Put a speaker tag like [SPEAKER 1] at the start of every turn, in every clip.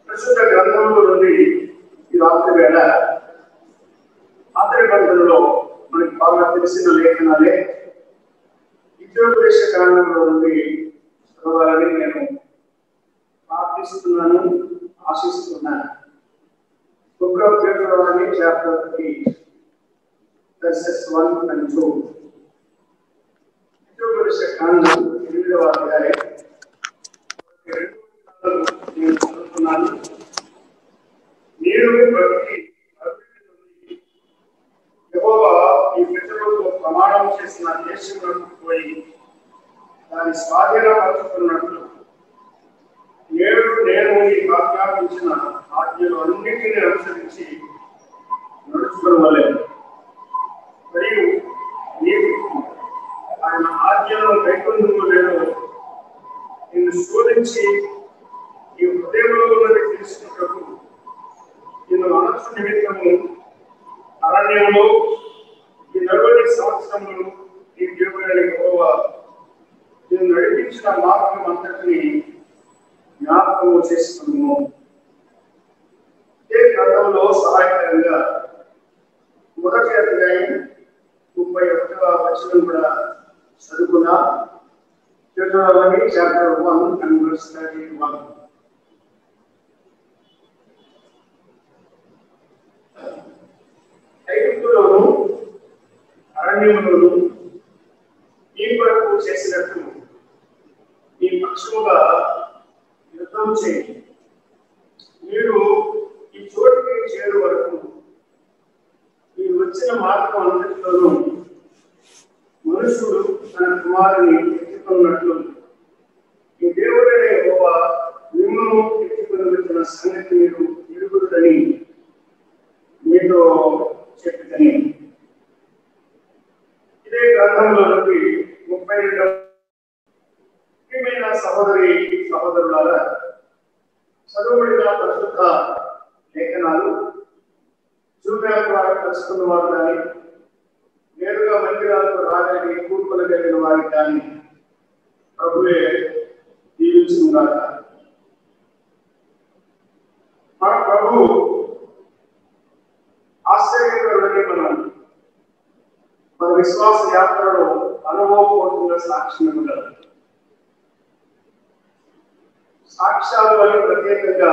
[SPEAKER 1] ప్రస్తుత గ్రంథంలో నుండి ఈ రాత్రి వేళ ఆఖరి బంధంలో మనకి బాగా తెలిసిన లేఖనాలే విద్యోపదేశ కారణంలో నుండి చదవాలని నేను ప్రార్థిస్తున్నాను ఆశిస్తున్నాను book of Deuteronomy chapter 3 verses 1 and 2 విద్యోపదేశ కాండం ఎనిమిదవ అధ్యాయం నేను చదువుతున్నాను మీరు ప్రతి అభివృద్ధి నుండి యెహోవా ఈ పితరులతో ప్రమాణం చేసిన దేశంలోకి పోయి దాని స్వాధీనపరుచుకున్నట్లు నేడు నేను నీకు ఆజ్ఞాపించిన ఆజ్ఞలు అన్నింటినీ అనుసరించి నడుచుకోవలేదు మరియు నీవు ఆయన ఆజ్ఞలను కైకొందుకు లేదు నిన్ను శోధించి ఈ హృదయంలో ఉన్నది తెలుసుకున్నప్పుడు నిన్ను మనస్సు నిమిత్తము అరణ్యంలో ఈ నలభై సంవత్సరములు ఈ దేవుడైన యెహోవా నేను నడిపించిన మార్గం అంతటిని జ్ఞాపకం చేస్తున్నాము ఇదే గ్రంథంలో సహాయకరంగా మొదటి అధ్యాయం ముప్పై ఒకటవ వచనం కూడా చదువుకున్నా Deuteronomy chapter 1 and verse 31. ఐగుప్తులోను అరణ్యములోను ఈ కొరకు చేసినట్టు ఈ పక్షముగా యుద్ధం చేయండి మీరు ఈ చోటికి చేరు వరకు మీరు వచ్చిన మార్గం అంతటిలోనూ మనుషుడు తన కుమారుని ఎత్తుకున్నట్లు ఈ దేవుడైన యెహోవా మిమ్మల్ని ఎత్తుకుని వచ్చిన సంగతి మీరు ఎరుగుదని మీతో చెప్పుదని ఇదే గ్రంథంలో నుండి ముప్పై రెండవ ప్రియమైన సహోదరి సహోదరులారా చదువుబడిన ప్రస్తుత లేఖనాలు జూమ్యాల ద్వారా కలుసుకున్న వారు కానీ నేరుగా మందిరాలకు రాగలిగి కూర్కొనగలిగిన వారికి కానీ ప్రభువే దీవించుగాక మన ప్రభు ఆశ్చర్యకరుడని మనం మన విశ్వాస యాత్రలో అనుభవపూర్వకంగా సాక్ష్యం ఉండదు సాక్ష్యాలు వల్ల ప్రత్యేకంగా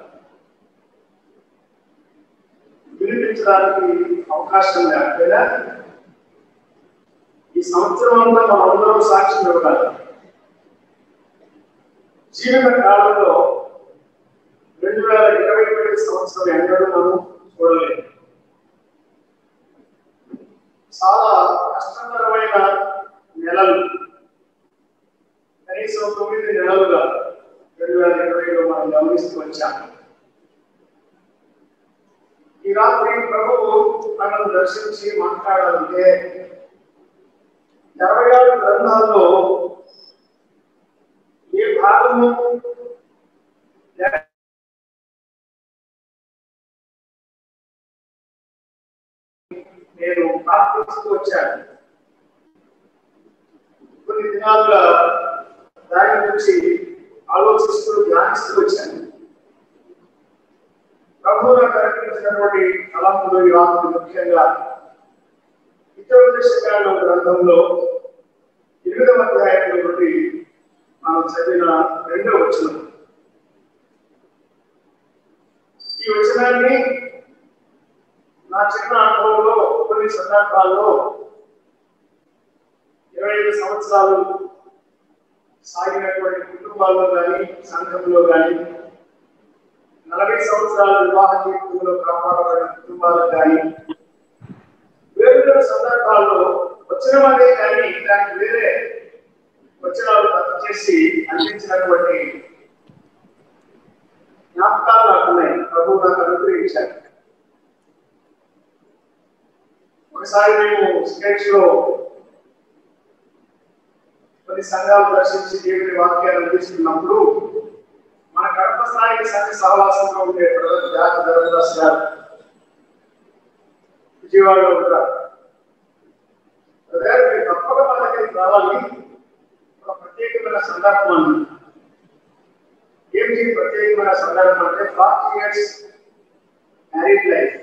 [SPEAKER 1] వినిపించడానికి అవకాశం లేకపోయినా ఈ సంవత్సరం అంతా మనం అందరం సాక్ష్యం ఇవ్వాలి జీవన కాలంలో రెండు వేల ఇరవై ఒకటి సంవత్సరం ఎన్నడూ మనం చూడలేదు చాలా కష్టతరమైన నెలలు కనీసం తొమ్మిది నెలలుగా రెండు వేల ఇరవైలో మనం గమనిస్తూ వచ్చాము ఈ రాత్రి ప్రభువు మనల్ని దర్శించి మాట్లాడాలంటే ఇరవై ఆరు గ్రంథాల్లో ఏ భాగము నేను ప్రార్థిస్తూ వచ్చాను కొన్ని దినాలుగా దాని గురించి ఆలోచిస్తూ ధ్యానిస్తూ వచ్చాను ప్రభు నాకు కనిపించినటువంటి కళంలో ఈ రాత్రి ముఖ్యంగా ఇతర గ్రంథంలో ఎనిమిదవ అధ్యాయంలో నుండి మనం చదివిన రెండవ వచనం ఈ వచనాన్ని నా చిన్న అనుభవంలో కొన్ని సందర్భాల్లో ఇరవై ఐదు సంవత్సరాలు సాగినటువంటి కుటుంబాల్లో కానీ సంఘంలో కానీ నలభై సంవత్సరాల వివాహ జీవితంలో కాపాడబడిన కుటుంబాలకు కానీ వేరు సందర్భాల్లో వచ్చిన వాడే కానీ దానికి వేరే వచనాలు రద్దు చేసి అందించినటువంటి జ్ఞాపకాలు నాకు ఉన్నాయి ప్రభు నాకు అనుగ్రహించారు ఒకసారి మేము స్టేట్స్ లో కొన్ని సంఘాలు దర్శించి దేవుడి వాక్యాలు అందిస్తున్నప్పుడు మన కడప స్థాయి సంఘ సహవాసంలో ఉండే బ్రదర్ జాతి ధర్మదాస్ గారు విజయవాడలో ఉంటారు బ్రదర్ మీరు తప్పక మా దగ్గరికి రావాలి ఒక ప్రత్యేకమైన సందర్భం ఏం ఎందుకు ఈ ప్రత్యేకమైన సందర్భం అంటే ఫార్టీ ఇయర్స్ మ్యారీడ్ లైఫ్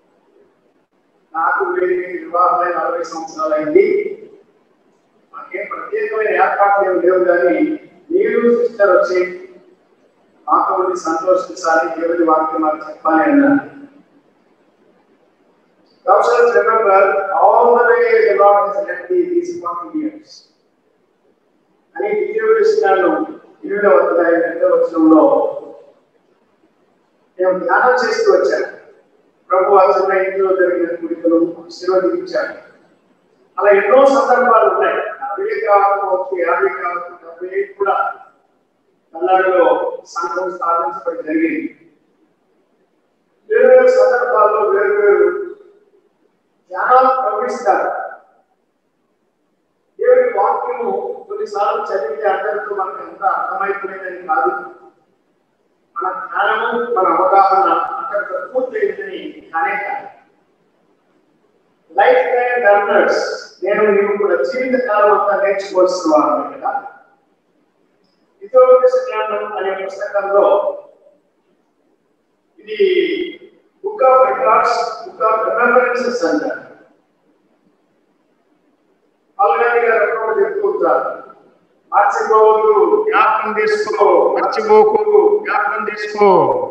[SPEAKER 1] నాకు వీరికి వివాహమై నలభై సంవత్సరాలు అయింది మాకేం ప్రత్యేకమైన ఏర్పాట్లు ఏమి లేవు కానీ మీరు సిస్టర్ వచ్చి మాతో ఉండి సంతోషించాలి దేవుడి వాక్యం మాకు చెప్పాలి అన్నారు Thou shalt remember all the way the Lord has led thee these forty years. అని విజయవిస్తున్నాను ఎనిమిదవ అధ్యాయం రెండవ వచనంలో నేను ధ్యానం చేస్తూ వచ్చాను ప్రభు ఆ చిన్న ఇంట్లో జరిగిన కుడికలు ఆశీర్వదించాడు అలా ఎన్నో సందర్భాలు ఉన్నాయి అరవై కావచ్చు యాభై కావచ్చు డెబ్బై ఐదు కూడా కల్లాడిలో సంఘం స్థాపించబడి జరిగింది వేరు వేరు సందర్భాల్లో వేరు వేరు ధ్యానాలు ప్రవహిస్తారు దేవుడి వాక్యము కొన్నిసార్లు చదివితే అందరితో మనకు ఎంత అర్థమైపోయిందని కాదు మన జ్ఞానము మన అవగాహన అంతటితో పూర్తయిందని కానే కాదు లైఫ్ టైం లెర్నర్స్ నేను నీవు కూడా జీవిత కాలం అంతా నేర్చుకోవాల్సిన వారు కదా హితోపదేశ జ్ఞానం అనే పుస్తకంలో ఇది book of records book of remembrances అంటారు పాల్గాని గారు ఎక్కడో చెప్తూ ఉంటారు మర్చిపోవద్దు జ్ఞాపకం చేసుకో మర్చిపోకు జ్ఞాపకం చేసుకో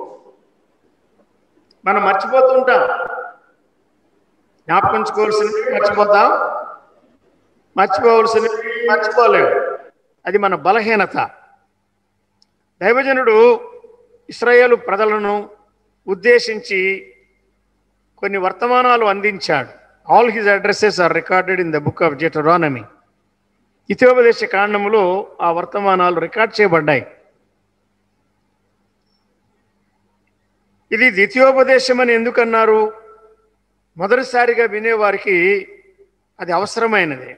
[SPEAKER 2] మనం మర్చిపోతుంటాం జ్ఞాపకించుకోవాల్సినవి మర్చిపోతాం మర్చిపోవలసినవి మర్చిపోలేము అది మన బలహీనత దైవజనుడు ఇస్రాయేలు ప్రజలను ఉద్దేశించి కొన్ని వర్తమానాలు అందించాడు all his addresses are recorded in the book of Deuteronomy ఇతోపదేశ కాండములో ఆ వర్తమానాలు రికార్డ్ చేయబడ్డాయి ఇది ద్వితీయోపదేశం అని ఎందుకన్నారు మొదటిసారిగా వినేవారికి అది అవసరమైనది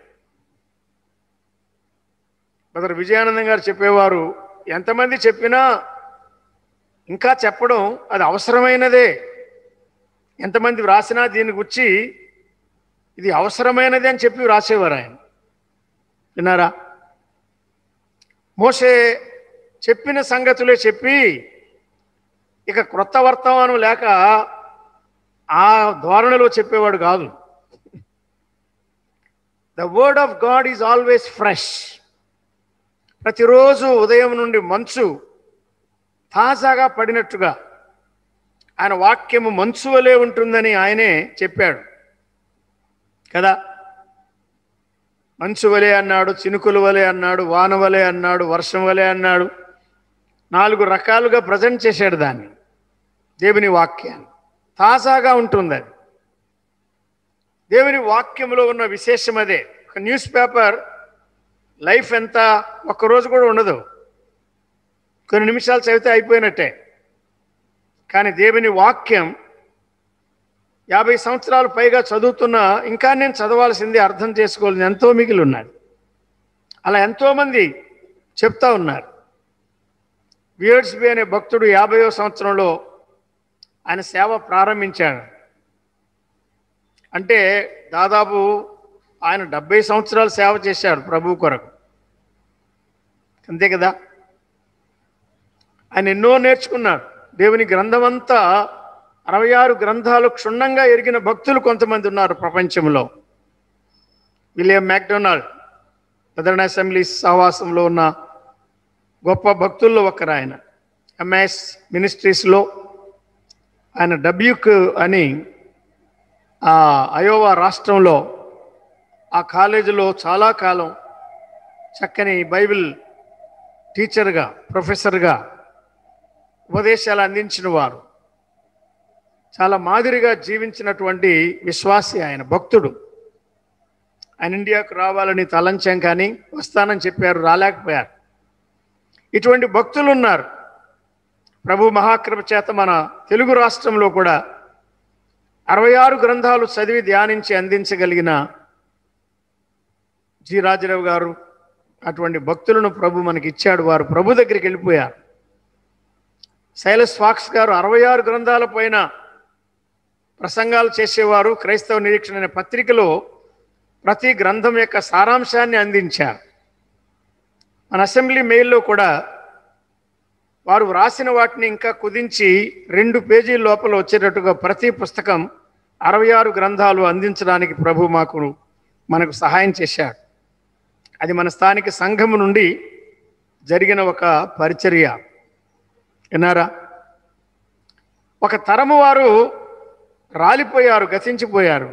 [SPEAKER 2] బ్రదర్ విజయానందం గారు చెప్పేవారు ఎంతమంది చెప్పినా ఇంకా చెప్పడం అది అవసరమైనదే ఎంతమంది వ్రాసినా దీని గురించి ఇది అవసరమైనది అని చెప్పి వ్రాసేవారు ఆయన విన్నారా మోసే చెప్పిన సంగతులే చెప్పి ఇక క్రొత్త వర్తమానం లేక ఆ ధోరణిలో చెప్పేవాడు కాదు the word of God is always fresh ప్రతిరోజు ఉదయం నుండి మంచు తాజాగా పడినట్టుగా ఆయన వాక్యము మంచు వలె ఉంటుందని ఆయనే చెప్పాడు కదా మంచు వలె అన్నాడు చినుకుల వలె అన్నాడు వాన వలె అన్నాడు వర్షం వలె అన్నాడు నాలుగు రకాలుగా ప్రజెంట్ చేశాడు దాన్ని దేవుని వాక్యాన్ని తాజాగా ఉంటుంది అది దేవుని వాక్యంలో ఉన్న విశేషం అదే ఒక న్యూస్ పేపర్ లైఫ్ ఎంత ఒక్కరోజు కూడా ఉండదు కొన్ని నిమిషాలు చదివితే అయిపోయినట్టే కానీ దేవుని వాక్యం యాభై సంవత్సరాలు పైగా చదువుతున్నా ఇంకా నేను చదవాల్సింది అర్థం చేసుకోవాల్సింది ఎంతో మిగిలి ఉన్నది అలా ఎంతోమంది చెప్తా ఉన్నారు వియర్స్బి అనే భక్తుడు యాభైవ సంవత్సరంలో ఆయన సేవ ప్రారంభించాడు అంటే దాదాపు ఆయన డెబ్బై సంవత్సరాలు సేవ చేశాడు ప్రభు కొరకు అంతే కదా ఆయన ఎన్నో నేర్చుకున్నాడు దేవుని గ్రంథం అంతా అరవై ఆరు గ్రంథాలు క్షుణ్ణంగా ఎరిగిన భక్తులు కొంతమంది ఉన్నారు ప్రపంచంలో విలియం మ్యాక్డొనాల్డ్ సదరన్ అసెంబ్లీ సహవాసంలో ఉన్న గొప్ప భక్తుల్లో ఒకరు ఆయన ఎంఎస్ మినిస్ట్రీస్లో ఆయన డబ్యూక్ అని ఆ అయోవా రాష్ట్రంలో ఆ కాలేజీలో చాలా కాలం చక్కని బైబిల్ టీచర్గా ప్రొఫెసర్గా ఉపదేశాలు అందించిన వారు చాలా మాదిరిగా జీవించినటువంటి విశ్వాసి ఆయన భక్తుడు ఆయన ఇండియాకు రావాలని తలంచాం కానీ వస్తానని చెప్పారు రాలేకపోయారు ఇటువంటి భక్తులు ఉన్నారు ప్రభు మహాకృప చేత మన తెలుగు రాష్ట్రంలో కూడా అరవై ఆరు గ్రంథాలు చదివి ధ్యానించి అందించగలిగిన జి రాజరావు గారు అటువంటి భక్తులను ప్రభు మనకి ఇచ్చాడు వారు ప్రభు దగ్గరికి వెళ్ళిపోయారు శైలస్ ఫాక్స్ గారు అరవై ఆరు గ్రంథాల పైన ప్రసంగాలు చేసేవారు క్రైస్తవ నిరీక్షణ అనే పత్రికలో ప్రతి గ్రంథం యొక్క సారాంశాన్ని అందించారు మన అసెంబ్లీ మెయిల్లో కూడా వారు వ్రాసిన వాటిని ఇంకా కుదించి రెండు పేజీల లోపల వచ్చేటట్టుగా ప్రతి పుస్తకం అరవై ఆరు గ్రంథాలు అందించడానికి ప్రభు మాకు మనకు సహాయం చేశాడు అది మన స్థానిక సంఘము నుండి జరిగిన ఒక పరిచర్య విన్నారా ఒక తరము వారు రాలిపోయారు గతించిపోయారు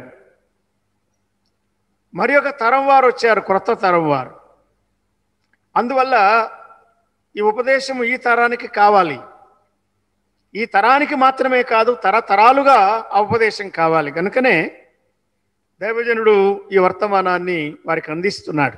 [SPEAKER 2] మరి ఒక తరం వారు వచ్చారు క్రొత్త తరం వారు అందువల్ల ఈ ఉపదేశము ఈ తరానికి కావాలి ఈ తరానికి మాత్రమే కాదు తరతరాలుగా ఆ ఉపదేశం కావాలి కనుకనే దైవజనుడు ఈ వర్తమానాన్ని వారికి అందిస్తున్నాడు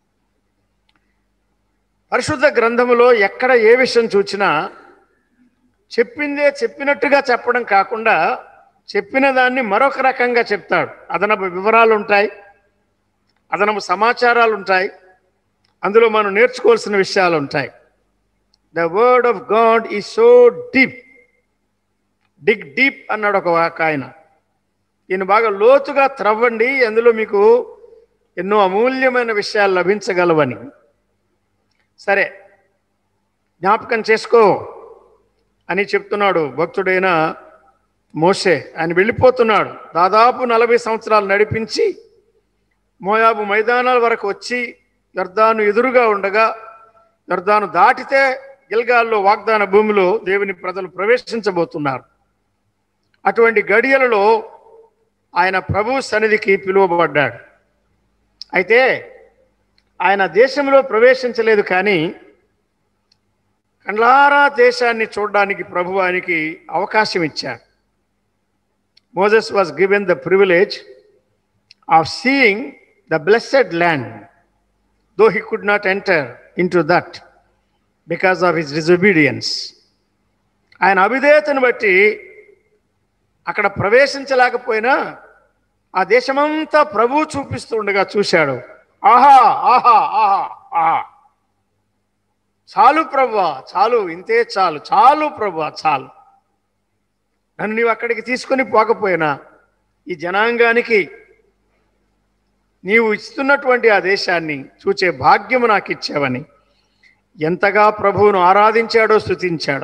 [SPEAKER 2] పరిశుద్ధ గ్రంథములో ఎక్కడ ఏ విషయం చూచినా చెప్పిందే చెప్పినట్టుగా చెప్పడం కాకుండా చెప్పిన దాన్ని మరొక రకంగా చెప్తాడు అదనపు వివరాలు ఉంటాయి అదనపు సమాచారాలు ఉంటాయి అందులో మనం నేర్చుకోవాల్సిన విషయాలు ఉంటాయి the word of God is so deep dig deep అన్నాడు ఒక వాక్ ఆయన దీన్ని బాగా లోతుగా త్రవ్వండి అందులో మీకు ఎన్నో అమూల్యమైన విషయాలు లభించగలవని సరే జ్ఞాపకం చేసుకో అని చెప్తున్నాడు భక్తుడైన మోషే ఆయన వెళ్ళిపోతున్నాడు దాదాపు నలభై సంవత్సరాలు నడిపించి మోయాబు మైదానాల వరకు వచ్చి యర్దాను ఎదురుగా ఉండగా యర్దాను దాటితే గిల్గాల్లో వాగ్దాన భూమిలో దేవుని ప్రజలు ప్రవేశించబోతున్నారు అటువంటి గడియలలో ఆయన ప్రభు సన్నిధికి పిలువబడ్డాడు అయితే ఆయన దేశంలో ప్రవేశించలేదు కానీ కండ్లారా దేశాన్ని చూడడానికి ప్రభు ఆయనకి అవకాశం ఇచ్చాడు Moses was given the privilege of seeing the blessed land though he could not enter into that because of his disobedience ఆయన అవిధేయతను బట్టి అక్కడ ప్రవేశించలేకపోయినా ఆ దేశమంతా ప్రభు చూపిస్తుండగా చూశాడు ఆహా ఆహా ఆహా ఆహా చాలు ప్రభా చాలు ఇంతే చాలు చాలు ప్రభా చాలు నన్ను నీవు అక్కడికి తీసుకొని పోకపోయినా ఈ జనాంగానికి నీవు ఇస్తున్నటువంటి ఆ దేశాన్ని చూచే భాగ్యము నాకు ఇచ్చావని ఎంతగా ప్రభువును ఆరాధించాడో స్థుతించాడో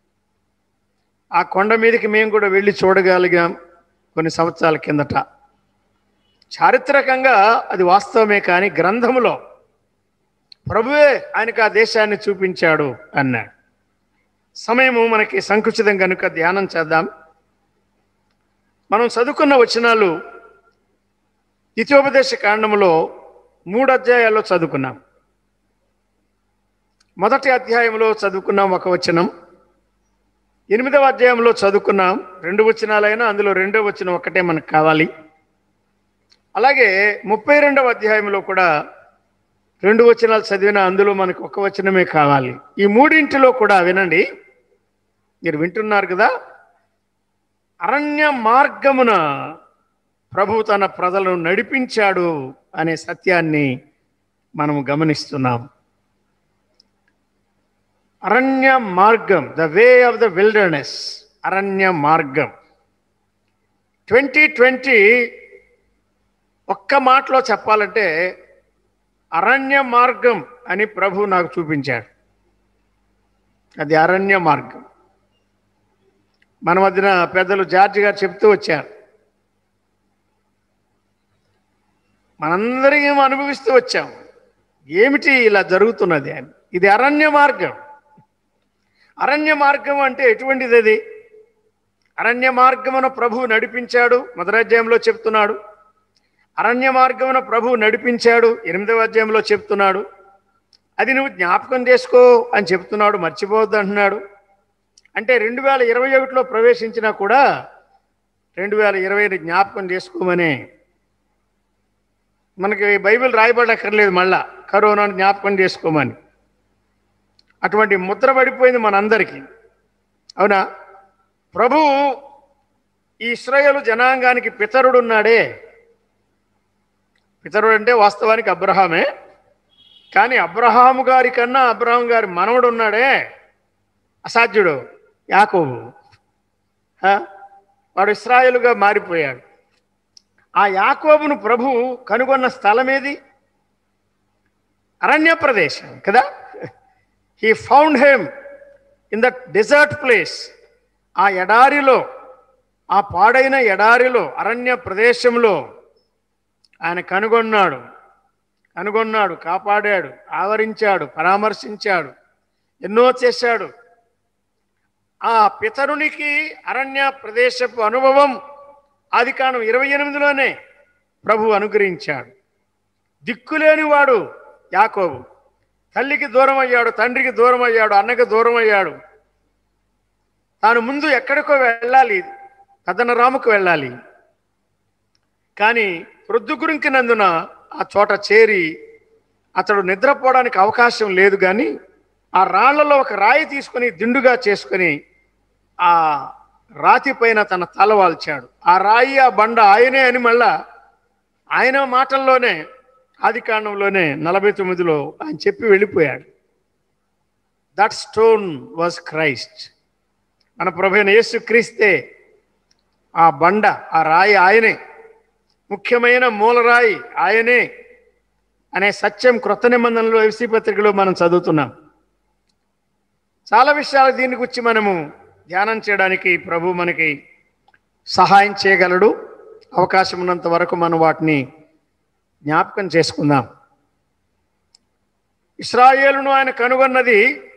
[SPEAKER 2] ఆ కొండ మీదకి మేము కూడా వెళ్ళి చూడగలిగాం కొన్ని సంవత్సరాల కిందట చారిత్రకంగా అది వాస్తవమే కానీ గ్రంథములో ప్రభువే ఆయనకు ఆ దేశాన్ని చూపించాడు అన్నాడు సమయము మనకి సంకుచితం కనుక ధ్యానం చేద్దాం మనం చదువుకున్న వచనాలు ద్వితీయోపదేశ కాండములో మూడు అధ్యాయాల్లో చదువుకున్నాం మొదటి అధ్యాయంలో చదువుకున్నాం ఒక వచనం ఎనిమిదవ అధ్యాయంలో చదువుకున్నాం రెండు వచనాలైనా అందులో రెండో వచనం ఒకటే మనకు కావాలి అలాగే ముప్పై రెండవ అధ్యాయంలో కూడా రెండు వచనాలు చదివిన అందులో మనకు ఒక వచనమే కావాలి ఈ మూడింటిలో కూడా వినండి మీరు వింటున్నారు కదా అరణ్య మార్గమున ప్రభు తన ప్రజలను నడిపించాడు అనే సత్యాన్ని మనం గమనిస్తున్నాం అరణ్య మార్గం the way of the wilderness అరణ్య మార్గం ట్వంటీ ట్వంటీ ఒక్క మాటలో చెప్పాలంటే అరణ్య మార్గం అని ప్రభు నాకు చూపించాడు అది అరణ్య మార్గం మన మధ్యన పెద్దలు జార్జి గారు చెప్తూ వచ్చారు మనందరం ఏమో అనుభవిస్తూ వచ్చాం ఏమిటి ఇలా జరుగుతున్నది అని ఇది అరణ్య మార్గం అరణ్య మార్గం అంటే ఎటువంటిది అది అరణ్య మార్గమున ప్రభు నడిపించాడు మొదటి చెప్తున్నాడు అరణ్య మార్గమున ప్రభు నడిపించాడు ఎనిమిదవ అధ్యాయంలో చెప్తున్నాడు అది నువ్వు జ్ఞాపకం చేసుకో అని చెప్తున్నాడు మర్చిపోవద్దు అంటున్నాడు అంటే రెండు వేల ఇరవై ఒకటిలో ప్రవేశించినా కూడా రెండు వేల ఇరవైని జ్ఞాపకం చేసుకోమనే మనకి బైబిల్ రాయబడక్కర్లేదు మళ్ళా కరోనాను జ్ఞాపకం చేసుకోమని అటువంటి ముద్ర పడిపోయింది మనందరికీ అవునా ప్రభు ఈ ఇస్రాయేలు జనాంగానికి పితరుడున్నాడే పితరుడు అంటే వాస్తవానికి అబ్రహామే కానీ అబ్రహాము గారి కన్నా అబ్రహాం గారి మనవడు ఉన్నాడే అసాధ్యుడు యాకోబు హ? వాడు ఇస్రాయేలుగా మారిపోయాడు ఆ యాకోబును ప్రభు కనుగొన్న స్థలం ఏది అరణ్య ప్రదేశం కదా he found him in the desert place ఆ ఎడారిలో ఆ పాడైన ఎడారిలో అరణ్య ప్రదేశంలో ఆయన కనుగొన్నాడు కనుగొన్నాడు కాపాడాడు ఆవరించాడు పరామర్శించాడు ఎన్నో చేశాడు ఆ పితరునికి అరణ్య ప్రదేశపు అనుభవం ఆది కాలం ఇరవై ఎనిమిదిలోనే ప్రభు అనుగ్రహించాడు దిక్కులేని వాడు యాకోబు తల్లికి దూరం అయ్యాడు తండ్రికి దూరం అయ్యాడు అన్నకి దూరం అయ్యాడు తాను ముందు ఎక్కడికో వెళ్ళాలి కథనరాముకు వెళ్ళాలి కానీ ప్రొద్దుగురింకినందున ఆ చోట చేరి అతడు నిద్రపోవడానికి అవకాశం లేదు కానీ ఆ రాళ్లలో ఒక రాయి తీసుకొని దిండుగా చేసుకొని ఆ రాతి పైన తన తల వాల్చాడు ఆ రాయి ఆ బండ ఆయనే అని మళ్ళా ఆయన మాటల్లోనే ఆది కాండంలోనే నలభై తొమ్మిదిలో ఆయన చెప్పి వెళ్ళిపోయాడు దట్ స్టోన్ వాజ్ క్రైస్ట్ మన ప్రభైన యేసు క్రీస్తే ఆ బండ ఆ రాయి ఆయనే ముఖ్యమైన మూలరాయి ఆయనే అనే సత్యం క్రొత్త నిబంధనలో ఎఫ్సి పత్రికలో మనం చదువుతున్నాం చాలా విషయాలు దీని గురించి మనము ధ్యానం చేయడానికి ప్రభు మనకి సహాయం చేయగలడు అవకాశం ఉన్నంత వరకు మనం వాటిని జ్ఞాపకం చేసుకుందాం ఇస్రాయేలును ఆయన కనుగొన్నది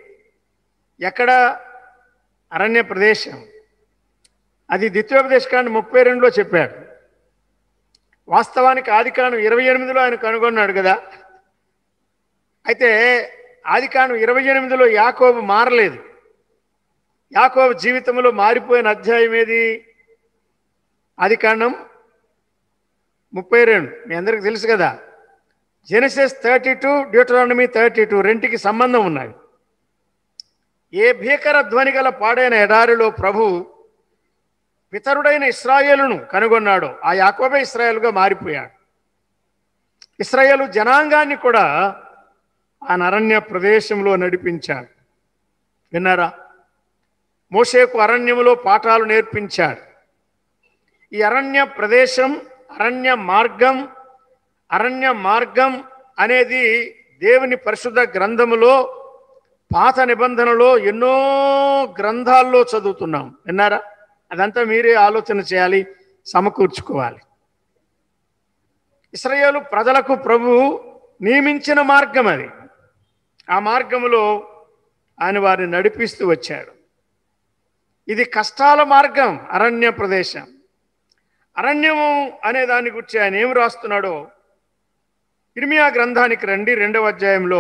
[SPEAKER 2] ఎక్కడ అరణ్య ప్రదేశం అది ద్వితీయోపదేశకాండ ముప్పై రెండులో చెప్పాడు వాస్తవానికి ఆదికాండం ఇరవై ఎనిమిదిలో ఆయన కనుగొన్నాడు కదా అయితే ఆదికాండం ఇరవై ఎనిమిదిలో యాకోబు మారలేదు యాకోబు జీవితంలో మారిపోయిన అధ్యాయం ఏది ఆదికాండం ముప్పై రెండు మీ అందరికి తెలుసు కదా Genesis thirty two Deuteronomy thirty two రెంటికి సంబంధం ఉన్నాయి ఏ భీకర ధ్వని గల పాడైన ఎడారిలో ప్రభు పితరుడైన ఇస్రాయేలును కనుగొన్నాడు ఆ యాకోబే ఇస్రాయేలుగా మారిపోయాడు ఇస్రాయేలు జనాంగాన్ని కూడా ఆ అరణ్య ప్రదేశంలో నడిపించాడు విన్నారా మోషేకు అరణ్యములో పాఠాలు నేర్పించాడు ఈ అరణ్య ప్రదేశం అరణ్య మార్గం అరణ్య మార్గం అనేది దేవుని పరిశుద్ధ గ్రంథములో పాత నిబంధనలో ఎన్నో గ్రంథాల్లో చదువుతున్నాం విన్నారా అదంతా మీరే ఆలోచన చేయాలి సమకూర్చుకోవాలి ఇస్రాయేలు ప్రజలకు ప్రభు నియమించిన మార్గం అది ఆ మార్గములో ఆయన వారిని నడిపిస్తూ వచ్చాడు ఇది కష్టాల మార్గం అరణ్య ప్రదేశం అరణ్యము అనే దాని గురించి ఆయన ఏం రాస్తున్నాడో ఇర్మియా గ్రంథానికి రండి రెండవ అధ్యాయంలో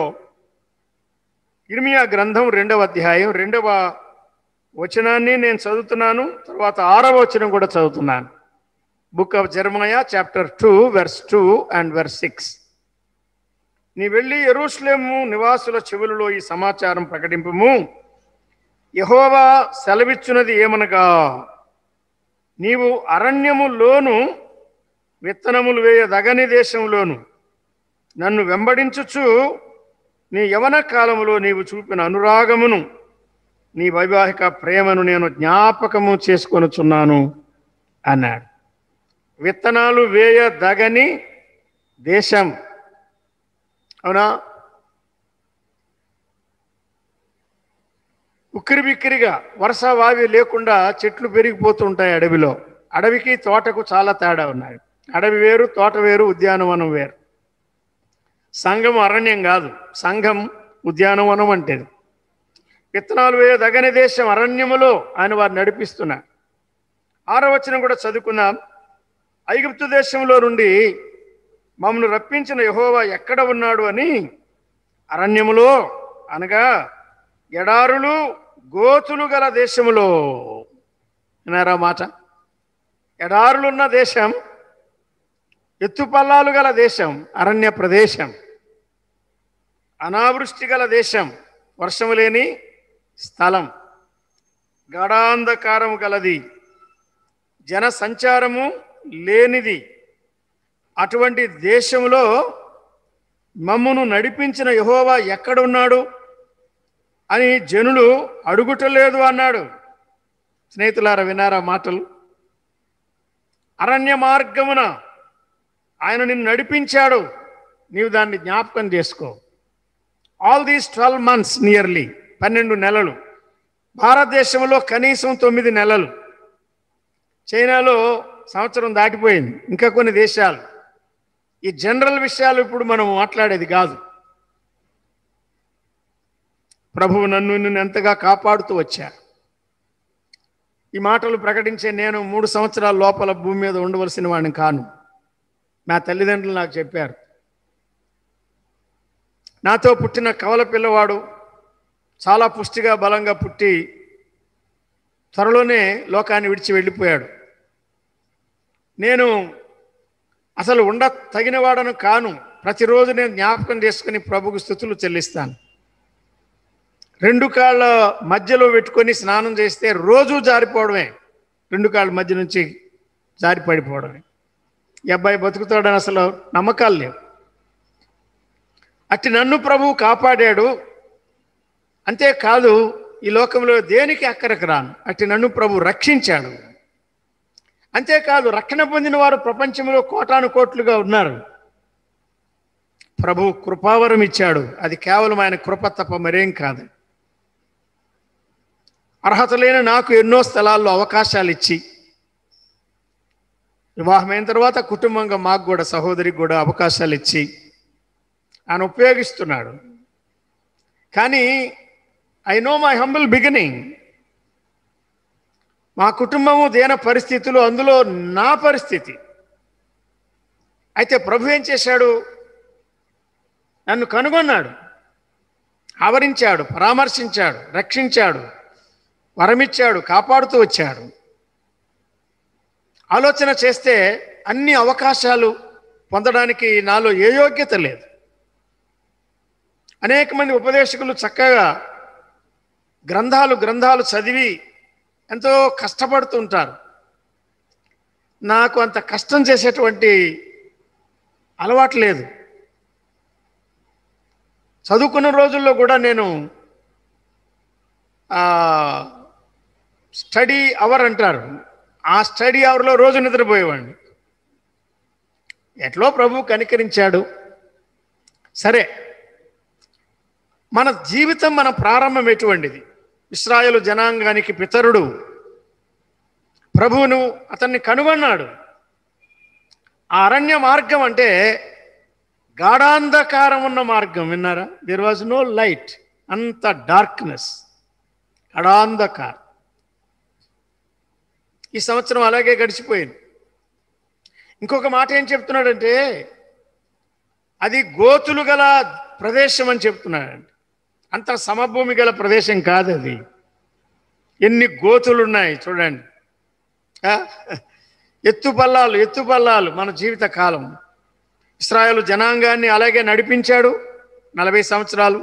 [SPEAKER 2] ఇర్మియా గ్రంథం రెండవ అధ్యాయం రెండవ వచనాన్ని నేను చదువుతున్నాను తర్వాత ఆరవ వచనం కూడా చదువుతున్నాను book of Jeremiah chapter two verse two and verse six నీ వెళ్ళి ఎరుషులేము నివాసుల చెవులలో ఈ సమాచారం ప్రకటింపము యహోవా సెలవిచ్చున్నది ఏమనగా నీవు అరణ్యములోను విత్తనములు వేయదగని దేశంలోను నన్ను వెంబడించుచు నీ యవన కాలములో నీవు చూపిన అనురాగమును నీ వైవాహిక ప్రేమను నేను జ్ఞాపకము చేసుకొనుచున్నాను అన్నాడు విత్తనాలు వేయదగని దేశం అవునా ఉక్కిరి బిక్కిరిగా వరుస వావి లేకుండా చెట్లు పెరిగిపోతూ ఉంటాయి అడవిలో అడవికి తోటకు చాలా తేడా ఉన్నాయి అడవి వేరు తోట వేరు ఉద్యానవనం వేరు సంఘం అరణ్యం కాదు సంఘం ఉద్యానవనం అంటే విత్తనాలు వేయదగని దేశం అరణ్యములో ఆయన వారు నడిపిస్తున్నారు ఆరో వచనం కూడా చదువుకుందాం ఐగుప్తు దేశంలో నుండి మమ్మల్ని రప్పించిన యహోవా ఎక్కడ ఉన్నాడు అని అరణ్యములో అనగా ఎడారులు గోతులు గల దేశములో వినారా మాట ఎడారులున్న దేశం ఎత్తుపల్లాలు గల దేశం అరణ్య ప్రదేశం అనావృష్టి గల దేశం వర్షము లేని స్థలం గాఢాంధకారము గలది జన సంచారము లేనిది అటువంటి దేశంలో మమ్మను నడిపించిన యహోవా ఎక్కడున్నాడు అని జనులు అడుగుటలేదు అన్నాడు స్నేహితులారా వినారా మాటలు అరణ్య మార్గమున ఆయన నిన్ను నడిపించాడు నీవు దాన్ని జ్ఞాపకం చేసుకో all these twelve months nearly పన్నెండు నెలలు భారతదేశంలో కనీసం తొమ్మిది నెలలు చైనాలో సంవత్సరం దాటిపోయింది ఇంకా కొన్ని దేశాలు ఈ జనరల్ విషయాలు ఇప్పుడు మనం మాట్లాడేది కాదు ప్రభువు నన్ను నిన్ను ఎంతగా కాపాడుతూ వచ్చారు ఈ మాటలు ప్రకటించే నేను మూడు సంవత్సరాల లోపల భూమి మీద ఉండవలసిన వాడిని కాను నా తల్లిదండ్రులు నాకు చెప్పారు నాతో పుట్టిన కవల పిల్లవాడు చాలా పుష్టిగా బలంగా పుట్టి త్వరలోనే లోకాన్ని విడిచి వెళ్ళిపోయాడు నేను అసలు ఉండ తగినవాడను కాను ప్రతిరోజు నేను జ్ఞాపకం చేసుకుని ప్రభుకు స్థుతులు చెల్లిస్తాను రెండు కాళ్ళ మధ్యలో పెట్టుకొని స్నానం చేస్తే రోజు జారిపోవడమే రెండు కాళ్ళ మధ్య నుంచి జారి పడిపోవడమే ఈ అబ్బాయి బతుకుతాడని అసలు నమ్మకాలు లేవు అట్టి నన్ను ప్రభువు కాపాడాడు అంతేకాదు ఈ లోకంలో దేనికి అక్కడికి రాను అట్టి నన్ను ప్రభు రక్షించాడు అంతేకాదు రక్షణ పొందిన వారు ప్రపంచంలో కోటాను కోట్లుగా ఉన్నారు ప్రభు కృపావరం ఇచ్చాడు అది కేవలం ఆయన కృప తప్ప మరేం కాదు అర్హత లేని నాకు ఎన్నో స్థలాల్లో అవకాశాలు ఇచ్చి వివాహమైన తర్వాత కుటుంబంగా మాకు కూడా సహోదరికి కూడా అవకాశాలు ఇచ్చి ఆయన ఉపయోగిస్తున్నాడు కానీ I know my humble beginning మా కుటుంబము దేన పరిస్థితులు అందులో నా పరిస్థితి అయితే ప్రభు ఏం చేశాడు నన్ను కనుగొన్నాడు ఆవరించాడు పరామర్శించాడు రక్షించాడు వరమిచ్చాడు కాపాడుతూ వచ్చాడు ఆలోచన చేస్తే అన్ని అవకాశాలు పొందడానికి నాలో ఏ యోగ్యత లేదు అనేక మంది ఉపదేశకులు చక్కగా గ్రంథాలు గ్రంథాలు చదివి ఎంతో కష్టపడుతుంటారు నాకు అంత కష్టం చేసేటువంటి అలవాటు లేదు చదువుకున్న రోజుల్లో కూడా నేను స్టడీ అవర్ అంటారు ఆ స్టడీ అవర్లో రోజు నిద్రపోయేవాడిని ఎట్లో ప్రభు కనికరించాడు సరే మన జీవితం మన ప్రారంభం ఎటువంటిది ఇస్రాయలు జనాంగానికి పితరుడు ప్రభువును అతన్ని కనుగొన్నాడు ఆ అరణ్య మార్గం అంటే గాఢాంధకారం ఉన్న మార్గం విన్నారా దెర్ వాజ్ నో లైట్ అంత డార్క్నెస్ గాఢాంధకారం ఈ సంవత్సరం అలాగే గడిచిపోయింది ఇంకొక మాట ఏం చెప్తున్నాడంటే అది గోతులు గల ప్రదేశం అని చెప్తున్నాడండి అంత సమభూమి గల ప్రదేశం కాదు అది ఎన్ని గోతులు ఉన్నాయి చూడండి ఆ? ఎత్తు పల్లాలు ఎత్తు పల్లాలు మన జీవిత కాలం ఇస్రాయలు జనాంగాన్ని అలాగే నడిపించాడు నలభై సంవత్సరాలు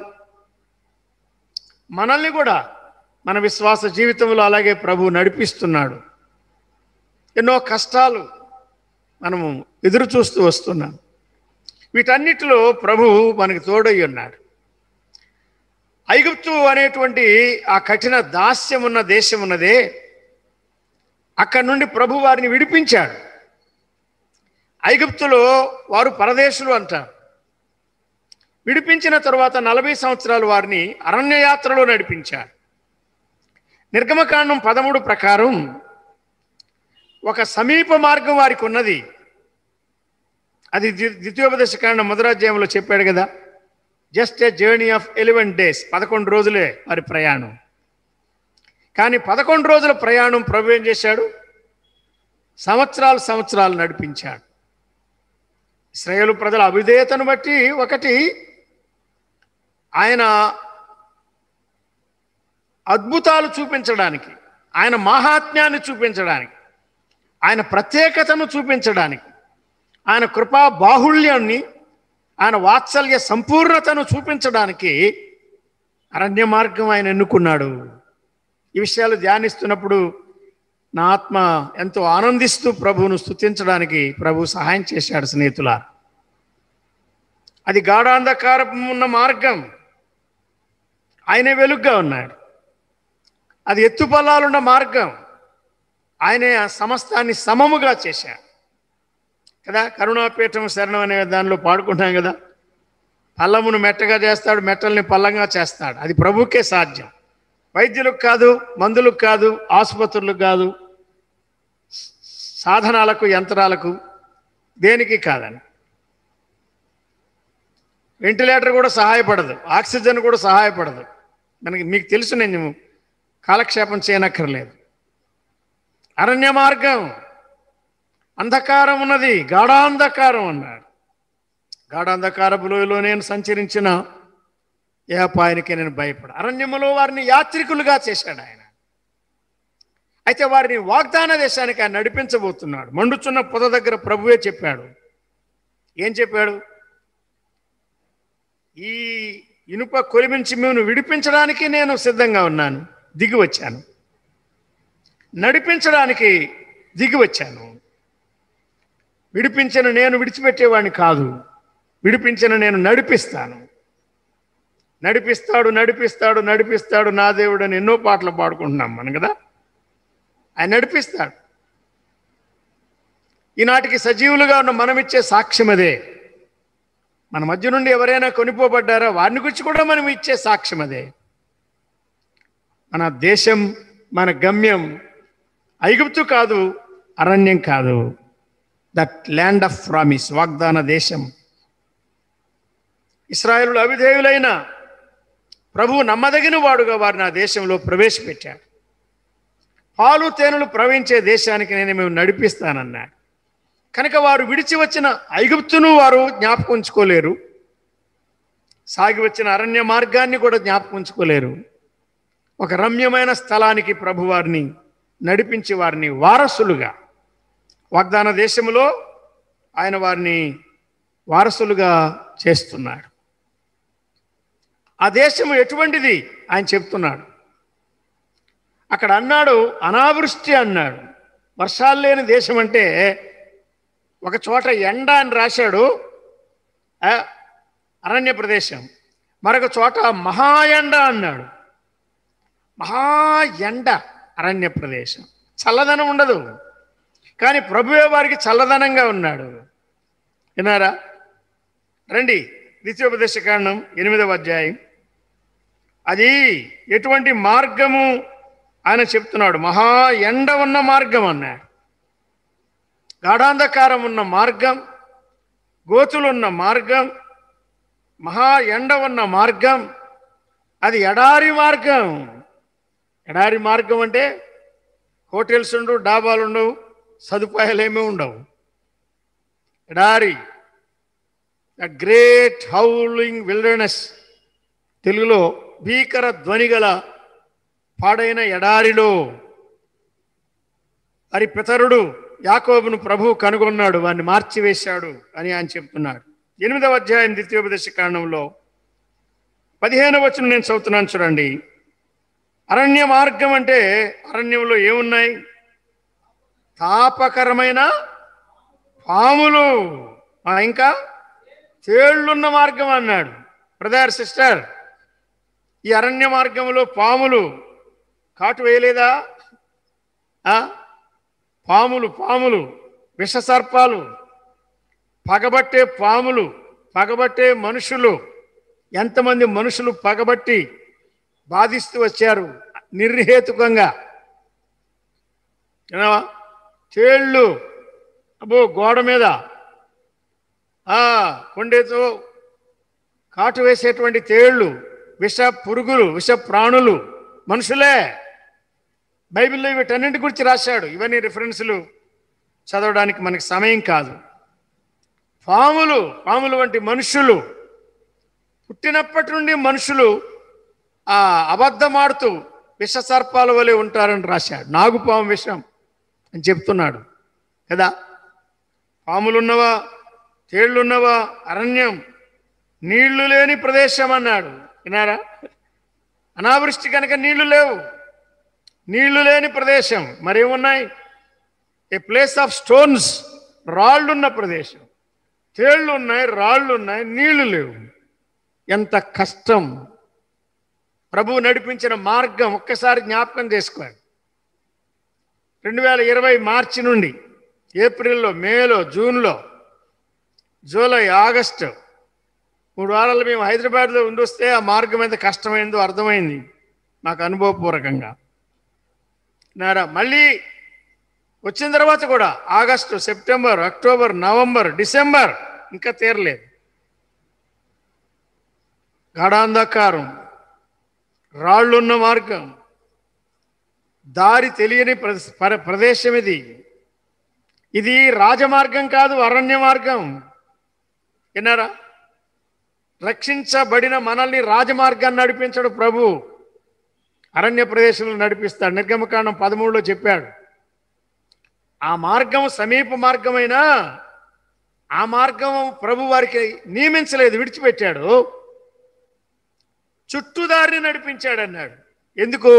[SPEAKER 2] మనల్ని కూడా మన విశ్వాస జీవితంలో అలాగే ప్రభు నడిపిస్తున్నాడు ఎన్నో కష్టాలు మనము ఎదురు చూస్తూ వస్తున్నాం వీటన్నిటిలో ప్రభు మనకు తోడై ఉన్నాడు ఐగుప్తు అనేటువంటి ఆ కఠిన దాస్యం ఉన్న దేశం ఉన్నదే అక్కడి నుండి ప్రభు వారిని విడిపించాడు ఐగుప్తులో వారు పరదేశులు అంటారు విడిపించిన తరువాత నలభై సంవత్సరాలు వారిని అరణ్యయాత్రలో నడిపించారు నిర్గమకాండం పదమూడు ప్రకారం ఒక సమీప మార్గం వారికి ఉన్నది అది ద్వి- ద్వితీయోపదేశ కాండం మొదరాధ్యాయంలో చెప్పాడు కదా just a journey of eleven days పదకొండు రోజులే వారి ప్రయాణం కానీ పదకొండు రోజుల ప్రయాణం ప్రభు ఏం చేశాడు సంవత్సరాలు సంవత్సరాలు నడిపించాడు ఇస్రాయేలు ప్రజల అవిధేయతను బట్టి ఒకటి ఆయన అద్భుతాలు చూపించడానికి ఆయన మాహాత్మ్యాన్ని చూపించడానికి ఆయన ప్రత్యేకతను చూపించడానికి ఆయన కృపా బాహుళ్యాన్ని ఆయన వాత్సల్య సంపూర్ణతను చూపించడానికి అరణ్య మార్గం ఆయన ఎన్నుకున్నాడు ఈ విషయాలు ధ్యానిస్తున్నప్పుడు నా ఆత్మ ఎంతో ఆనందిస్తూ ప్రభువును స్తుతించడానికి ప్రభు సహాయం చేశాడు స్నేహితుల అది గాఢాంధకారం ఉన్న మార్గం ఆయనే వెలుగ్గా ఉన్నాడు అది ఎత్తుపల్లాలున్న మార్గం ఆయనే ఆ సమస్తాన్ని సమముగా చేశాడు కదా కరుణాపీఠం శరణం అనే దానిలో పాడుకుంటాం కదా పల్లమును మెట్టగా చేస్తాడు మెట్టల్ని పల్లంగా చేస్తాడు అది ప్రభుకే సాధ్యం వైద్యులకు కాదు మందులకు కాదు ఆసుపత్రులకు కాదు సాధనాలకు యంత్రాలకు దేనికి కాదని వెంటిలేటర్ కూడా సహాయపడదు ఆక్సిజన్ కూడా సహాయపడదు మనకి మీకు తెలుసు నేను కాలక్షేపం చేయనక్కర్లేదు అరణ్య మార్గం అంధకారం ఉన్నది గాఢాంధకారం అన్నాడు గాఢాంధకారపు లోయలో నేను సంచరించిన ఏ అపాయానికి నేను భయపడ అరణ్యములో వారిని యాత్రికులుగా చేశాడు ఆయన అయితే వారిని వాగ్దాన దేశానికి ఆయన నడిపించబోతున్నాడు మండుచున్న పొద దగ్గర ప్రభువే చెప్పాడు ఏం చెప్పాడు ఈ ఇనుప కొలిమించి మేము విడిపించడానికి నేను సిద్ధంగా ఉన్నాను దిగి వచ్చాను నడిపించడానికి దిగి వచ్చాను విడిపించిన నేను విడిచిపెట్టేవాడిని కాదు విడిపించిన నేను నడిపిస్తాను నడిపిస్తాడు నడిపిస్తాడు నడిపిస్తాడు నా దేవుడు అని ఎన్నో పాటలు పాడుకుంటున్నాం మనం కదా ఆయన నడిపిస్తాడు ఈనాటికి సజీవులుగా ఉన్న మనమిచ్చే సాక్ష్యం అదే మన మధ్య నుండి ఎవరైనా కొనిపోబడ్డారా వారిని గురించి కూడా మనం ఇచ్చే సాక్ష్యం అదే మన దేశం మన గమ్యం ఐగుప్తు కాదు అరణ్యం కాదు దట్ ల్యాండ్ ఆఫ్ ప్రామిస్ వాగ్దాన దేశం ఇస్రాయేలు అవిధేయులైన ప్రభువు నమ్మదగిన వాడుగా వారిని ఆ దేశంలో ప్రవేశపెట్టాడు పాలు తేనెలు ప్రవహించే దేశానికి నేను మేము నడిపిస్తానన్నాడు కనుక వారు విడిచి వచ్చిన ఐగుప్తును వారు జ్ఞాపకం ఉంచుకోలేరు సాగి వచ్చిన అరణ్య మార్గాన్ని కూడా జ్ఞాపకం ఉంచుకోలేరు ఒక రమ్యమైన స్థలానికి ప్రభు వారిని నడిపించి వారిని వారసులుగా వాగ్దాన దేశములో ఆయన వారిని వారసులుగా చేస్తున్నాడు ఆ దేశము ఎటువంటిది ఆయన చెప్తున్నాడు అక్కడ అన్నాడు అనావృష్టి అన్నాడు వర్షాలు లేని దేశం అంటే ఒక చోట ఎండ అని రాశాడు ఆ, అరణ్య ప్రదేశం మరొక చోట మహా ఎండ అన్నాడు మహా ఎండ అరణ్య ప్రదేశం చల్లదనం ఉండదు కానీ ప్రభువే వారికి చల్లదనంగా ఉన్నాడు విన్నారా రండి ద్వితీయోపదేశ కాండం ఎనిమిదవ అధ్యాయం అది ఎటువంటి మార్గము ఆయన చెప్తున్నాడు మహా ఎండ ఉన్న మార్గం అన్నాడు గాఢాంధకారం ఉన్న మార్గం గోతులున్న మార్గం మహా ఎండ ఉన్న మార్గం అది ఎడారి మార్గం ఎడారి మార్గం అంటే హోటల్స్ ఉండవు డాబాలు ఉండవు సదుపాయాలు ఏమీ ఉండవు ఎడారి ద గ్రేట్ హౌలింగ్ విల్డర్నెస్ తెలుగులో భీకర ధ్వని గల పాడైన ఎడారిలో మరి పితరుడు యాకోబును ప్రభు కనుగొన్నాడు వాడిని మార్చివేశాడు అని ఆయన చెప్తున్నాడు ఎనిమిదవ అధ్యాయం ద్వితీయోపదేశ కాండంలో పదిహేను వచనం నేను చదువుతున్నాను చూడండి అరణ్య మార్గం అంటే అరణ్యంలో ఏమున్నాయి తాపకరమైన పాములు ఆ, ఇంకా తేళ్లున్న మార్గం అన్నాడు బ్రదర్ సిస్టర్ ఈ అరణ్య మార్గంలో పాములు కాటు వేయలేదా ఆ? పాములు పాములు విషసర్పాలు పగబట్టే పాములు పగబట్టే మనుషులు ఎంతమంది మనుషులు పగబట్టి బాధిస్తూ వచ్చారు నిర్హేతుకంగా విన్నావా? తేళ్ళు అబ్బో గోడ మీద ఆ కొండేతో కాటు వేసేటువంటి తేళ్ళు విష పురుగులు విష ప్రాణులు మనుషులే బైబిల్లో వీటన్నింటి గురించి రాశాడు ఇవన్నీ రిఫరెన్సులు చదవడానికి మనకి సమయం కాదు పాములు పాములు వంటి మనుషులు పుట్టినప్పటి నుండి మనుషులు ఆ అబద్ధమాడుతూ విష సర్పాల వలె ఉంటారని రాశాడు నాగుపాము విషం అని చెప్తున్నాడు కదా పాములున్నవా తేళ్లున్నవా అరణ్యం నీళ్లు లేని ప్రదేశం అన్నాడు వినారా అనావృష్టి కనుక నీళ్లు లేవు నీళ్లు లేని ప్రదేశం మరేమున్నాయి ఏ ప్లేస్ ఆఫ్ స్టోన్స్ రాళ్ళున్న ప్రదేశం తేళ్ళు ఉన్నాయి రాళ్ళు ఉన్నాయి నీళ్లు లేవు ఎంత కష్టం ప్రభువు నడిపించిన మార్గం ఒక్కసారి జ్ఞాపకం చేసుకోండి రెండు వేల ఇరవై మార్చి నుండి ఏప్రిల్లో మేలో జూన్లో జూలై ఆగస్టు మూడు వారాలు మేము హైదరాబాద్లో ఉండొస్తే ఆ మార్గం ఎంత కష్టమైందో అర్థమైంది నాకు అనుభవపూర్వకంగా నారా మళ్ళీ వచ్చిన తర్వాత కూడా August September October November December ఇంకా తీరలేదు గాఢాంధకారం రాళ్ళున్న మార్గం దారి తెలియని ప్ర- ప్ర- ప్రదేశం ఇది ఇది రాజమార్గం కాదు అరణ్య మార్గం విన్నారా రక్షించబడిన మనల్ని రాజమార్గాన్ని నడిపించడు ప్రభు అరణ్య ప్రదేశంలో నడిపిస్తాడు నిర్గమకాండం పదమూడులో చెప్పాడు ఆ మార్గం సమీప మార్గమైనా ఆ మార్గం ప్రభు వారికి నియమించలేదు విడిచిపెట్టాడు చుట్టుదారిని నడిపించాడు అన్నాడు ఎందుకు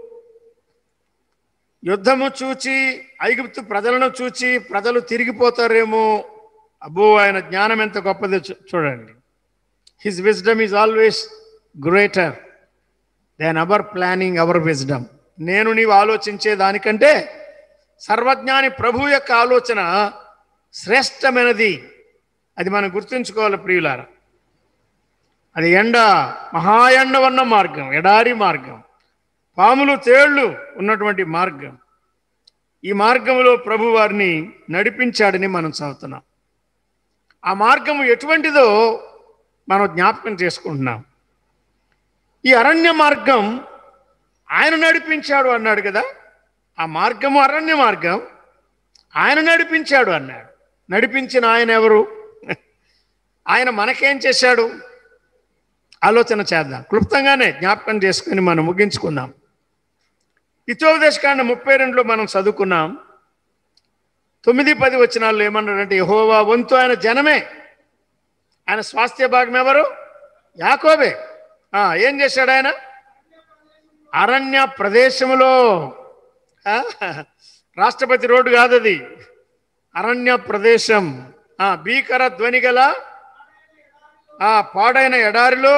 [SPEAKER 2] యుద్ధము చూచి ఐగుప్తు ప్రజలను చూచి ప్రజలు తిరిగిపోతారేమో అబ్బో ఆయన జ్ఞానం ఎంత గొప్పదో చూ- చూడండి his wisdom is always greater than our planning our wisdom నేను నీవు ఆలోచించే దానికంటే సర్వజ్ఞాని ప్రభు యొక్క ఆలోచన శ్రేష్టమైనది అది మనం గుర్తుంచుకోవాలి ప్రియులారా అది ఎండ మహా ఎండ ఉన్న మార్గం ఎడారి మార్గం పాములు తేళ్లు ఉన్నటువంటి మార్గం ఈ మార్గంలో ప్రభు వారిని నడిపించాడని మనం చదువుతున్నాం ఆ మార్గం ఎటువంటిదో మనం జ్ఞాపకం చేసుకుంటున్నాం ఈ అరణ్య మార్గం ఆయన నడిపించాడు అన్నాడు కదా ఆ మార్గము అరణ్య మార్గం ఆయన నడిపించాడు అన్నాడు నడిపించిన ఆయన ఎవరు ఆయన మనకేం చేశాడు ఆలోచన చేద్దాం క్లుప్తంగానే జ్ఞాపకం చేసుకుని మనం ముగించుకుందాం హితోపదేశకాండ ముప్పై రెండులో మనం చదువుకున్నాం తొమ్మిది పది వచనాల్లో ఏమన్నాడంటే యహోవా వంతు ఆయన జనమే ఆయన స్వాస్థ్య భాగం ఎవరు యాకోబే ఆ, ఏం చేశాడు ఆయన అరణ్య ప్రదేశములో ఆ, రాష్ట్రపతి రోడ్డు కాదు అది అరణ్య ప్రదేశం ఆ, భీకర ధ్వని గల ఆ పాడైన ఎడారిలో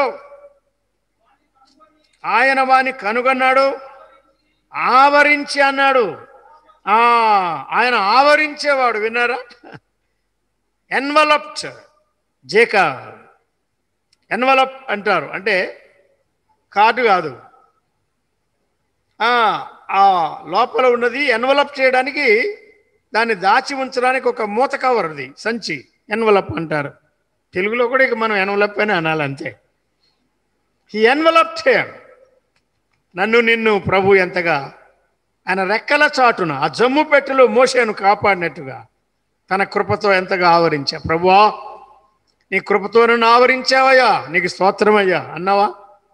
[SPEAKER 2] ఆయన వాని కనుగొన్నాడు ఆవరించి అన్నాడు ఆ ఆయన ఆవరించేవాడు విన్నారా ఎన్వలప్డ్ జేకా ఎన్వలప్ అంటారు అంటే కార్డు కాదు ఆ ఆ లోపల ఉన్నది ఎన్వలప్ చేయడానికి దాన్ని దాచి ఉంచడానికి ఒక మూత కవర్ అది సంచి ఎన్వలప్ అంటారు తెలుగులో కూడా ఇక మనం ఎన్వలప్ అని అనాలి అంతే ఈ ఎన్వలప్ నన్ను నిన్ను ప్రభు ఎంతగా ఆయన రెక్కల చాటున ఆ జమ్ము పెట్టెలో మోషేను కాపాడినట్టుగా తన కృపతో ఎంతగా ఆవరించా ప్రభువా నీ కృపతో నన్ను ఆవరించావయ్యా నీకు స్తోత్రమయ్యా అన్నావా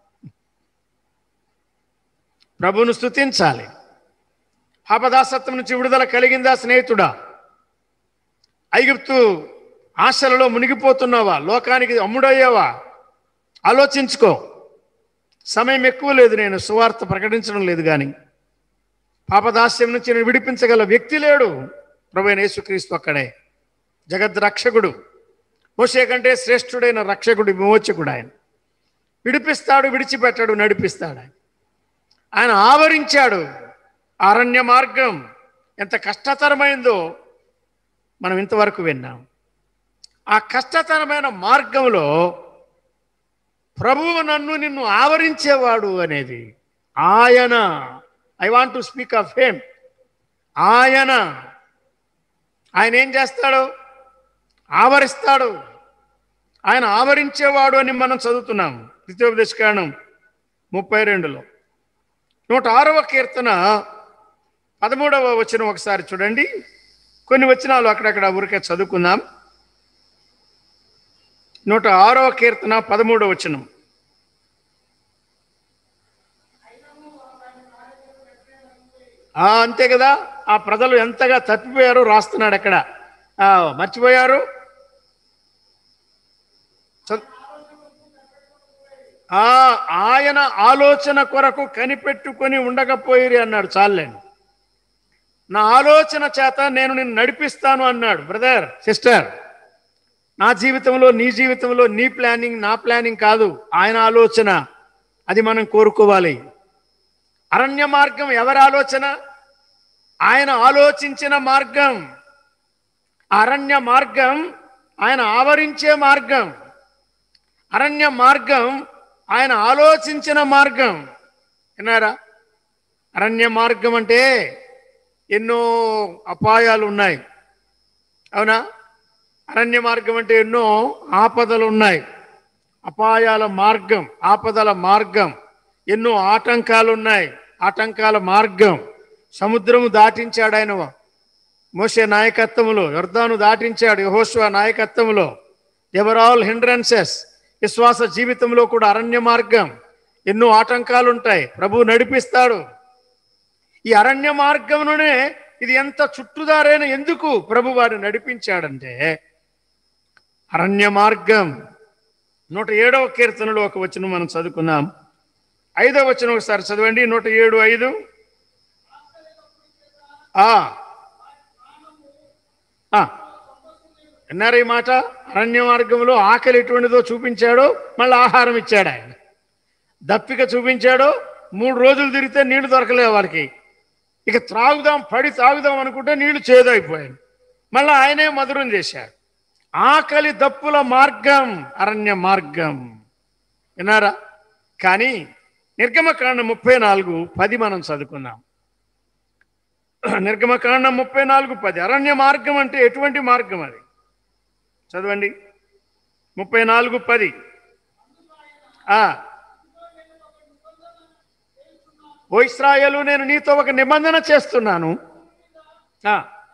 [SPEAKER 2] ప్రభువును స్తుతించాలి పాపదాసత్వం నుంచి విడుదల కలిగిందా స్నేహితుడా ఐగుప్తు ఆశలలో మునిగిపోతున్నావా లోకానికి అమ్ముడయ్యావా ఆలోచించుకో సమయం ఎక్కువ లేదు నేను సువార్త ప్రకటించడం లేదు కానీ పాపదాస్యం నుంచి నేను విడిపించగల వ్యక్తి లేడు ప్రభు అయిన యేసుక్రీస్తు అక్కడే జగద్ రక్షకుడు మోసే కంటే శ్రేష్ఠుడైన రక్షకుడు విమోచకుడు ఆయన విడిపిస్తాడు విడిచిపెట్టాడు నడిపిస్తాడు ఆయన ఆయన ఆవరించాడు అరణ్య మార్గం ఎంత కష్టతరమైందో మనం ఇంతవరకు విన్నాం ఆ కష్టతరమైన మార్గంలో ప్రభువు నన్ను నిన్ను ఆవరించేవాడు అనేది ఆయన I want to speak of him ఆయన ఆయన ఏం చేస్తాడు ఆవరిస్తాడు ఆయన ఆవరించేవాడు అని మనం చదువుతున్నాం ద్వితీయోపదేశకాండం ముప్పై రెండులో నూట ఆరవ కీర్తన పదమూడవ వచనం ఒకసారి చూడండి కొన్ని వచనాలు అక్కడక్కడ ఊరికే చదువుకుందాం నూట ఆరవ కీర్తన పదమూడవ వచనం ఆ, అంతే కదా ఆ ప్రజలు ఎంతగా తప్పిపోయారో రాస్తున్నాడు అక్కడ ఆ, మర్చిపోయారు చ- ఆ, ఆయన ఆలోచన కొరకు కనిపెట్టుకొని ఉండకపోయిరి అన్నాడు చాలండి నా ఆలోచన చేత నేను నిన్ను నడిపిస్తాను అన్నాడు బ్రదర్ సిస్టర్ నా జీవితంలో నీ జీవితంలో నీ ప్లానింగ్ నా ప్లానింగ్ కాదు ఆయన ఆలోచన అది మనం కోరుకోవాలి అరణ్య మార్గం ఎవరి ఆలోచన ఆయన ఆలోచించిన మార్గం అరణ్య మార్గం ఆయన ఆవరించే మార్గం అరణ్య మార్గం ఆయన ఆలోచించిన మార్గం విన్నారా అరణ్య మార్గం అంటే ఎన్నో అపాయాలు ఉన్నాయి అవునా అరణ్య మార్గం అంటే ఎన్నో ఆపదలు ఉన్నాయి అపాయాల మార్గం ఆపదల మార్గం ఎన్నో ఆటంకాలు ఉన్నాయి ఆటంకాల మార్గం సముద్రము దాటించాడు ఆయన మోసే నాయకత్వములో యొర్దాను దాటించాడు యహోశ్వ నాయకత్వములో ఎవర్ ఆల్ హిండ్రన్సెస్ విశ్వాస జీవితంలో కూడా అరణ్య మార్గం ఎన్నో ఆటంకాలు ఉంటాయి ప్రభు నడిపిస్తాడు ఈ అరణ్య మార్గంలోనే ఇది ఎంత చుట్టుదారైన ఎందుకు ప్రభు వారిని నడిపించాడంటే అరణ్య మార్గం నూట ఏడవ కీర్తనలో ఒక వచనం మనం చదువుకున్నాం ఐదవ వచనం ఒకసారి చదవండి నూట ఏడు ఐదు ఆ ఆ. విన్నారా ఈ మాట అరణ్య మార్గంలో ఆకలి ఎటువంటిదో చూపించాడు మళ్ళీ ఆహారం ఇచ్చాడు ఆయన దప్పిక చూపించాడు మూడు రోజులు తిరిగితే నీళ్లు దొరకలేదు వాళ్ళకి ఇక త్రాగుదాం పడి తాగుదాం అనుకుంటే నీళ్లు చేదైపోయాయి మళ్ళీ ఆయనే మధురం చేశాడు ఆకలి దప్పుల మార్గం అరణ్య మార్గం విన్నారా కానీ నిర్గమకాండం ముప్పై నాలుగు పది మనం చదువుకున్నాం నిర్గమకాండం ముప్పై నాలుగు పది అరణ్య మార్గం అంటే ఎటువంటి మార్గం అది చదవండి ముప్పై నాలుగు పది ఆ. ఓ ఇస్రాయలు నేను నీతో ఒక నిబంధన చేస్తున్నాను ఆ.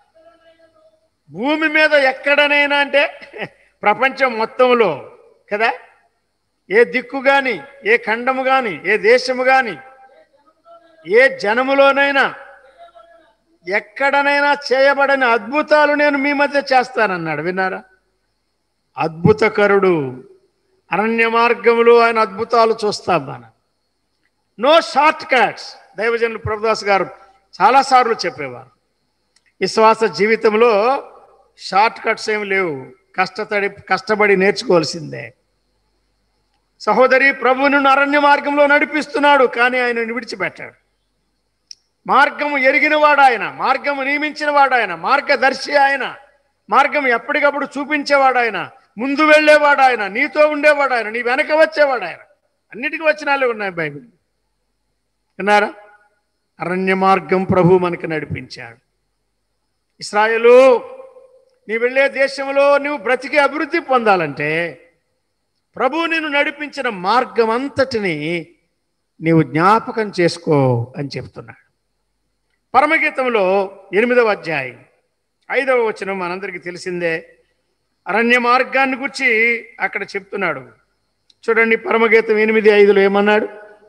[SPEAKER 2] భూమి మీద ఎక్కడనైనా అంటే ప్రపంచం మొత్తంలో కదా ఏ దిక్కు గాని ఏ ఖండము గాని ఏ దేశము గాని ఏ జనములోనైనా ఎక్కడనైనా చేయబడని అద్భుతాలు నేను మీ మధ్య చేస్తానన్నాడు విన్నారా అద్భుతకరుడు అరణ్య మార్గంలో ఆయన అద్భుతాలు చూస్తాం మనం నో షార్ట్ కట్స్ దైవజనులు ప్రభుదాస్ గారు చాలాసార్లు చెప్పేవారు విశ్వాస జీవితంలో షార్ట్ కట్స్ ఏమి లేవు కష్టతడి కష్టపడి నేర్చుకోవాల్సిందే సహోదరి ప్రభువును అరణ్య మార్గంలో నడిపిస్తున్నాడు కానీ ఆయన విడిచిపెట్టాడు మార్గము ఎరిగినవాడు ఆయన మార్గము నియమించినవాడు ఆయన మార్గదర్శి ఆయన మార్గం ఎప్పటికప్పుడు చూపించేవాడు ఆయన ముందు వెళ్ళేవాడు ఆయన నీతో ఉండేవాడు ఆయన నీ వెనక వచ్చేవాడు ఆయన అన్నిటికీ వచ్చినాలే ఉన్నాయి బైబిల్ విన్నారా అరణ్య మార్గం ప్రభు మనకు నడిపించాడు ఇస్రాయలు నీ వెళ్ళే దేశంలో నువ్వు బ్రతికి అభివృద్ధి పొందాలంటే ప్రభు నిన్ను నడిపించిన మార్గం అంతటిని నీవు జ్ఞాపకం చేసుకో అని చెప్తున్నాడు పరమగీతంలో ఎనిమిదవ అధ్యాయం ఐదవ వచనం మనందరికీ తెలిసిందే అరణ్య మార్గాన్ని గురించి అక్కడ చెప్తున్నాడు చూడండి పరమగీతం ఎనిమిది ఐదులో ఏమన్నాడు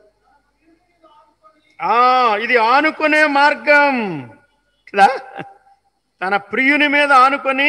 [SPEAKER 2] ఆ ఇది ఆనుకునే మార్గం కదా తన ప్రియుని మీద ఆనుకొని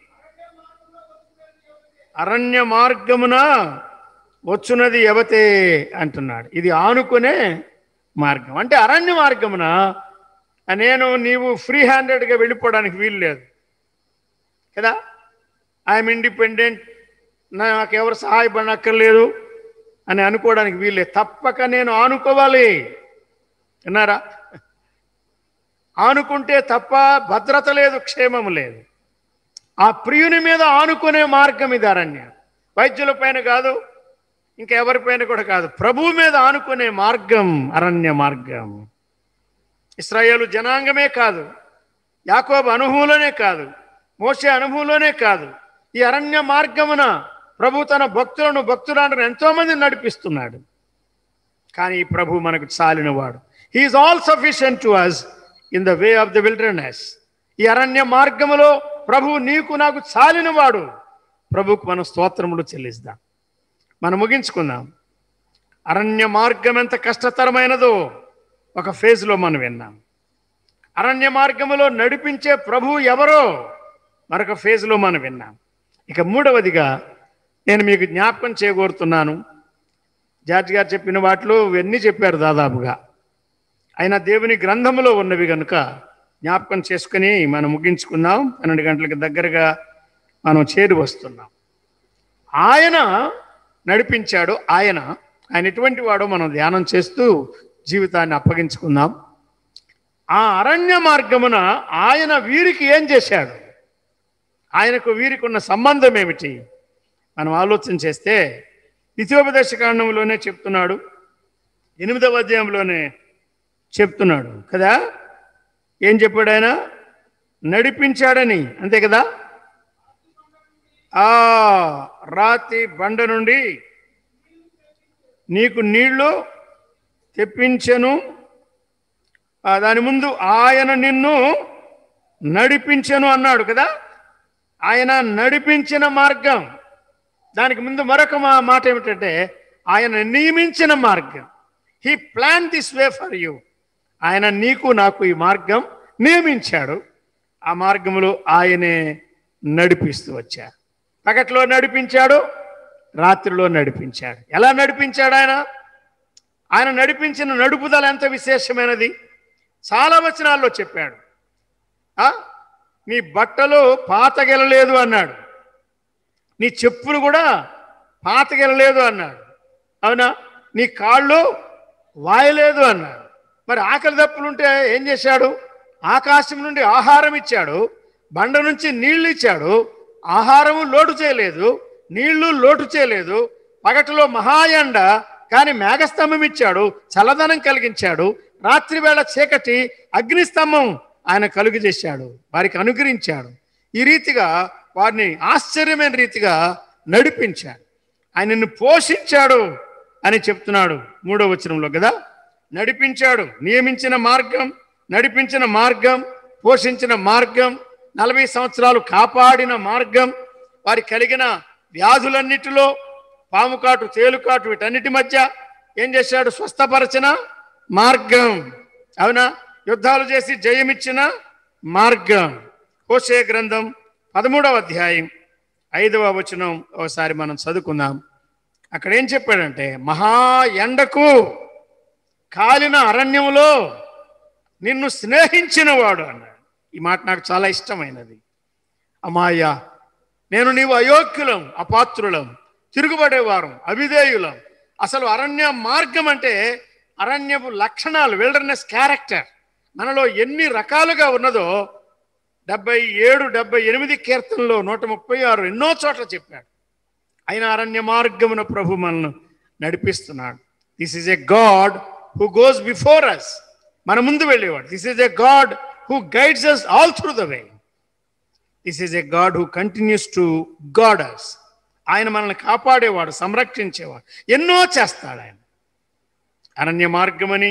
[SPEAKER 2] అరణ్య మార్గమున వచ్చున్నది ఎవతే అంటున్నాడు ఇది ఆనుకునే మార్గం అంటే అరణ్య మార్గమున నేను నీవు ఫ్రీ హ్యాండెడ్గా వెళ్ళిపోవడానికి వీలు లేదు కదా ఐఎమ్ ఇండిపెండెంట్ నాకు ఎవరు సహాయపడనక్కర్లేదు అని అనుకోవడానికి వీల్లేదు తప్పక నేను ఆనుకోవాలి విన్నారా ఆనుకుంటే తప్ప భద్రత లేదు క్షేమం లేదు ఆ ప్రియుని మీద ఆనుకునే మార్గం ఇది అరణ్యం వైద్యుల పైన కాదు ఇంకెవరిపైన కూడా కాదు ప్రభు మీద ఆనుకునే మార్గం అరణ్య మార్గం ఇస్రాయేలు జనాంగమే కాదు యాకోబు అనుభవంలోనే కాదు మోసే అనుభవంలోనే కాదు ఈ అరణ్య మార్గమున ప్రభు తన భక్తులను భక్తులను ఎంతో మందిని నడిపిస్తున్నాడు కానీ ఈ ప్రభు మనకు చాలినవాడు he is all sufficient to us in the way of the wilderness ఈ అరణ్య మార్గములో ప్రభు నీకు నాకు చాలినవాడు ప్రభుకు మనం స్తోత్రములు చెల్లిస్తాం మనం ముగించుకుందాం అరణ్య మార్గం ఎంత కష్టతరమైనదో ఒక ఫేజ్లో మనం విన్నాం అరణ్య మార్గములో నడిపించే ప్రభు ఎవరో మరొక ఫేజ్లో మనం విన్నాం ఇక మూడవదిగా నేను మీకు జ్ఞాపకం చేయగోరుతున్నాను జార్జ్ గారు చెప్పిన వాటిలో ఇవన్నీ చెప్పారు దాదాపుగా అయినా దేవుని గ్రంథములో ఉన్నవి కనుక జ్ఞాపకం చేసుకుని మనం ముగించుకుందాం పన్నెండు గంటలకు దగ్గరగా మనం చేరి వస్తున్నాం ఆయన నడిపించాడు ఆయన ఆయన ఎటువంటి వాడో మనం ధ్యానం చేస్తూ జీవితాన్ని అప్పగించుకుందాం ఆ అరణ్య మార్గమున ఆయన వీరికి ఏం చేశాడు ఆయనకు వీరికి ఉన్న సంబంధం ఏమిటి మనం ఆలోచన చేస్తే ద్వితీయోపదేశ కాండంలోనే చెప్తున్నాడు ఎనిమిదవ అధ్యాయంలోనే చెప్తున్నాడు కదా ఏం చెప్పాడు ఆయన నడిపించాడని అంతే కదా ఆ రాతి బండ నుండి నీకు నీళ్లు తెప్పించెను ఆ, దాని ముందు ఆయన నిన్ను నడిపించెను అన్నాడు కదా ఆయన నడిపించిన మార్గం దానికి ముందు మరొక మా- మాట ఏమిటంటే ఆయన నియమించిన మార్గం he plan this way for you ఆయన నీకు నాకు ఈ మార్గం నియమించాడు ఆ మార్గంలో ఆయనే నడిపిస్తూ వచ్చాడు పగట్లో నడిపించాడు రాత్రిలో నడిపించాడు ఎలా నడిపించాడు ఆయన ఆయన నడిపించిన నడుపుదల ఎంత విశేషమైనది చాలా వచనాల్లో చెప్పాడు ఆ? నీ బట్టలు పాతగెలలేదు అన్నాడు నీ చెప్పులు కూడా పాతగెలలేదు అన్నాడు అవునా నీ కాళ్ళు వాయలేదు అన్నాడు మరి ఆకలి దప్పులుంటే ఏం చేశాడు ఆకాశం నుండి ఆహారం ఇచ్చాడు బండ నుంచి నీళ్లు ఇచ్చాడు ఆహారము లోటు చేయలేదు నీళ్లు లోటు చేయలేదు పగటిలో మహాయండ కానీ మేఘస్తంభం ఇచ్చాడు చల్లదనం కలిగించాడు రాత్రి వేళ చీకటి అగ్నిస్తంభం ఆయన కలుగు చేశాడు వారికి అనుగ్రహించాడు ఈ రీతిగా వారిని ఆశ్చర్యమైన రీతిగా నడిపించాడు ఆయనను పోషించాడు అని చెప్తున్నాడు మూడో వచనంలో కదా నడిపించాడు నియమించిన మార్గం నడిపించిన మార్గం పోషించిన మార్గం నలభై సంవత్సరాలు కాపాడిన మార్గం వారి కలిగిన వ్యాధులన్నిటిలో పాముకాటు తేలుకాటు వీటన్నిటి మధ్య ఏం చేశాడు స్వస్థపరచిన మార్గం అవునా యుద్ధాలు చేసి జయమిచ్చిన మార్గం హోషే గ్రంథం పదమూడవ అధ్యాయం ఐదవ వచనం ఒకసారి మనం చదువుకుందాం అక్కడ ఏం చెప్పాడంటే మహా ఎండకు కాలిన అరణ్యములో నిన్ను స్నేహించిన వాడు అన్నాడు ఈ మాట నాకు చాలా ఇష్టమైనది అమాయ్యా నేను నీవు అయోగ్యులం అపాత్రులం తిరుగుబడేవారం అవిధేయులం అసలు అరణ్య మార్గం అంటే అరణ్యపు లక్షణాలు విల్డర్నెస్ క్యారెక్టర్ మనలో ఎన్ని రకాలుగా ఉన్నదో డెబ్బై ఏడు డెబ్బై ఎనిమిది కీర్తనలో నూట ముప్పై ఆరు ఎన్నో చోట్ల చెప్పాడు ఆయన అరణ్య మార్గమున ప్రభు మనల్ని నడిపిస్తున్నాడు this is a God who goes before us మన ముందు వెళ్ళేవాడు this is a God who guides us all through the way this is a God who continues to guard us ఆయన మనల్ని కాపాడేవాడు సంరక్షించేవాడు ఎన్నో చేస్తాడు ఆయన అరణ్య మార్గమని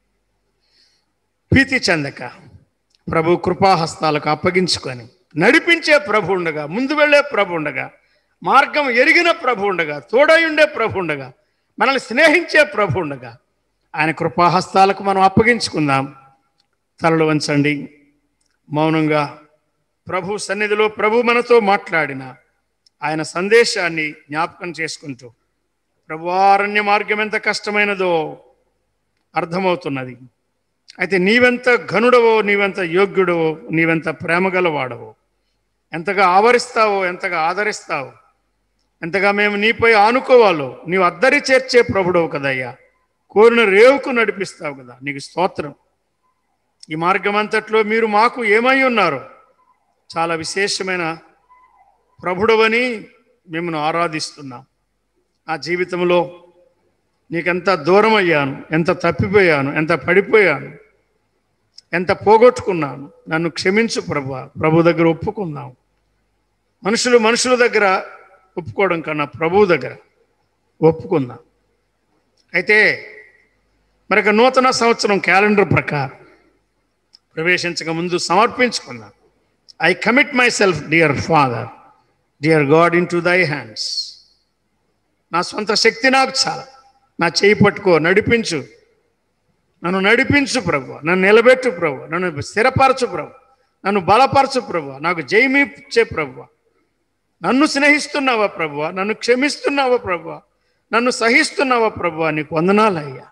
[SPEAKER 2] భీతి చెందక ప్రభు కృపాహస్తాలకు అప్పగించుకొని నడిపించే ప్రభు ఉండగా ముందు వెళ్ళే ప్రభు ఉండగా మార్గం ఎరిగిన ప్రభు ఉండగా తోడై ఉండే ప్రభు ఉండగా మనల్ని స్నేహించే ప్రభు ఉండగా ఆయన కృపాహస్తాలకు మనం అప్పగించుకుందాం తలలు వంచండి మౌనంగా ప్రభు సన్నిధిలో ప్రభు మనతో మాట్లాడిన ఆయన సందేశాన్ని జ్ఞాపకం చేసుకుంటూ ప్రభు అరణ్య మార్గం ఎంత కష్టమైనదో అర్థమవుతున్నది అయితే నీవెంత ఘనుడవో నీవెంత యోగ్యుడవో నీవెంత ప్రేమగలవాడవో ఎంతగా ఆవరిస్తావో ఎంతగా ఆదరిస్తావో ఎంతగా మేము నీపై ఆనుకోవాలో నీవు అద్దరి చేర్చే ప్రభుడవు కదయ్యా కోరిన రేవుకు నడిపిస్తావు కదా నీకు స్తోత్రం ఈ మార్గం అంతట్లో మీరు మాకు ఏమై ఉన్నారు చాలా విశేషమైన ప్రభుడవని మిమ్మల్ని ఆరాధిస్తున్నాం ఆ జీవితంలో నీకెంత దూరం అయ్యాను ఎంత తప్పిపోయాను ఎంత పడిపోయాను ఎంత పోగొట్టుకున్నాను నన్ను క్షమించు ప్రభు ప్రభు దగ్గర ఒప్పుకుందాం మనుషులు మనుషుల దగ్గర ఒప్పుకోవడం కన్నా ప్రభువు దగ్గర ఒప్పుకుందాం అయితే మరొక నూతన సంవత్సరం క్యాలెండర్ ప్రకారం ప్రవేశించక ముందు సమర్పించుకుందాం I commit myself dear father dear God into thy hands నా సొంత శక్తి నాకు చాలా నా చేయి పట్టుకో నడిపించు నన్ను నడిపించు ప్రభు నన్ను నిలబెట్టు ప్రభు నన్ను స్థిరపరచు ప్రభు నన్ను బలపరచు ప్రభు నాకు జయమిచ్చే ప్రభు నన్ను స్నేహిస్తున్నావా ప్రభు నన్ను క్షమిస్తున్నావా ప్రభు నన్ను సహిస్తున్నావా ప్రభు నీకు వందనాలయ్యా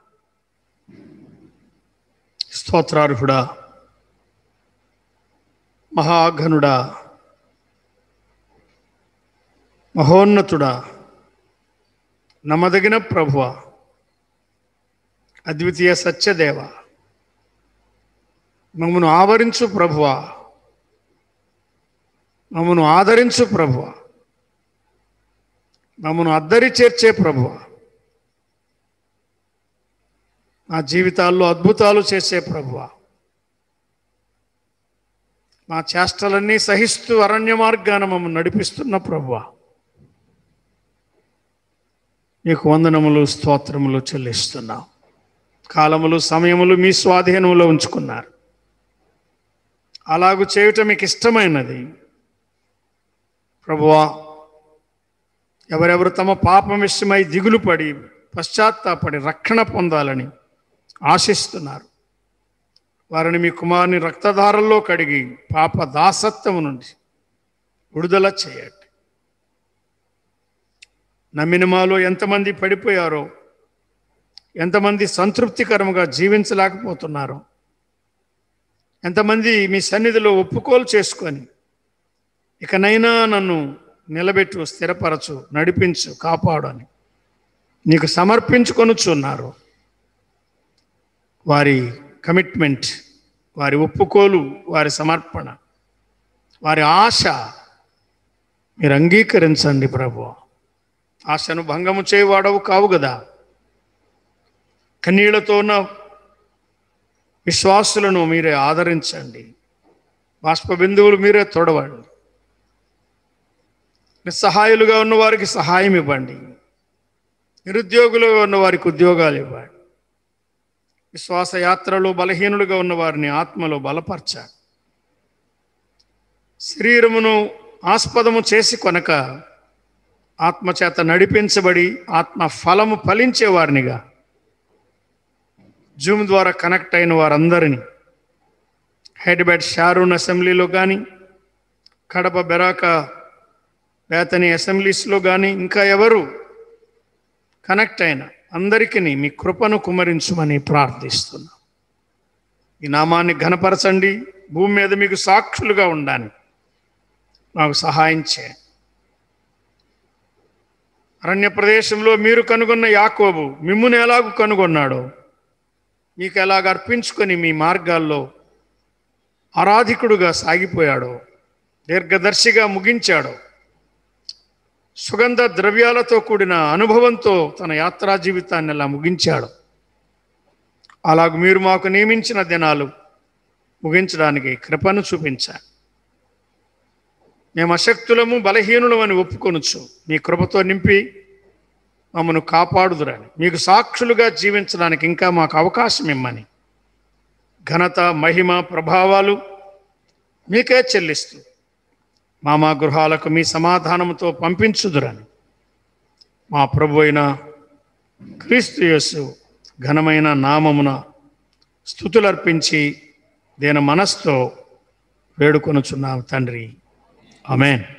[SPEAKER 2] స్తోత్రార్హుడా మహాఘనుడా మహోన్నతుడా నమ్మదగిన ప్రభువ అద్వితీయ సత్యదేవ మమ్మను ఆవరించు ప్రభువ మమ్మను ఆదరించు ప్రభువ మమ్మను అద్దరి చేర్చే ప్రభువ మా జీవితాల్లో అద్భుతాలు చేసే ప్రభువ మా చేష్టలన్నీ సహిస్తూ అరణ్య మార్గాన మమ్మల్ని నడిపిస్తున్న ప్రభువ నీకు వందనములు స్తోత్రములు చెల్లిస్తున్నాం కాలములు సమయములు మీ స్వాధీనంలో ఉంచుకున్నారు అలాగు చేయటం మీకు ఇష్టమైనది ప్రభువా ఎవరెవరు తమ పాపం విషయమై దిగులు పడి పశ్చాత్తాపడి రక్షణ పొందాలని ఆశిస్తున్నారు వారిని మీ కుమారుని రక్తధారల్లో కడిగి పాప దాసత్వం నుండి విడుదల చేయండి నమ్మిన మాలో ఎంతమంది పడిపోయారో ఎంతమంది సంతృప్తికరంగా జీవించలేకపోతున్నారో ఎంతమంది మీ సన్నిధిలో ఒప్పుకోలు చేసుకొని ఇకనైనా నన్ను నిలబెట్టు స్థిరపరచు నడిపించు కాపాడు అని నీకు సమర్పించుకొనుచున్నారు వారి కమిట్మెంట్ వారి ఒప్పుకోలు వారి సమర్పణ వారి ఆశ మీరు అంగీకరించండి ప్రభు ఆశను భంగము చేయవాడవు కావు కదా కన్నీళ్లతో ఉన్న విశ్వాసులను మీరే ఆదరించండి బాష్ప బిందువులు మీరే తొడవండి నిస్సహాయులుగా ఉన్న వారికి సహాయం ఇవ్వండి నిరుద్యోగులుగా ఉన్న వారికి ఉద్యోగాలు ఇవ్వండి విశ్వాస యాత్రలో బలహీనులుగా ఉన్న వారిని ఆత్మలో బలపరచాలి శరీరమును ఆస్పదము చేసి కొనక ఆత్మచేత నడిపించబడి ఆత్మ ఫలము ఫలించే వారినిగా జూమ్ ద్వారా కనెక్ట్ అయిన వారందరినీ హైదరాబాద్ షారూన్ అసెంబ్లీలో కానీ కడప బెరాక బేతని అసెంబ్లీస్లో కానీ ఇంకా ఎవరు కనెక్ట్ అయిన అందరికీ మీ కృపను కుమరించమని ప్రార్థిస్తున్నాం ఈ నామాన్ని ఘనపరచండి భూమి మీద మీకు సాక్షులుగా ఉండాలి మాకు సహాయం చేయండి అరణ్య ప్రదేశంలో మీరు కనుగొన్న యాకోబు మిమ్మును ఎలాగూ కనుగొన్నాడో మీకు ఎలాగ అర్పించుకొని మీ మార్గాల్లో ఆరాధికుడుగా సాగిపోయాడో దీర్ఘదర్శిగా ముగించాడో సుగంధ ద్రవ్యాలతో కూడిన అనుభవంతో తన యాత్రా జీవితాన్ని అలా ముగించాడు అలాగ మీరు మాకు నియమించిన దినాలు ముగించడానికి కృపను చూపించారు మేము అశక్తులము బలహీనులమని ఒప్పుకొనొచ్చు మీ కృపతో నింపి మమ్మను కాపాడుదురని మీకు సాక్షులుగా జీవించడానికి ఇంకా మాకు అవకాశం ఇమ్మని ఘనత మహిమ ప్రభావాలు మీకే చెల్లిస్తూ మా మా గృహాలకు మీ సమాధానంతో పంపించుదురని మా ప్రభు అయిన క్రీస్తు యేసు ఘనమైన నామమున స్థుతులర్పించి దేని మనస్తో వేడుకొనుచున్నాం తండ్రి ఆమెన్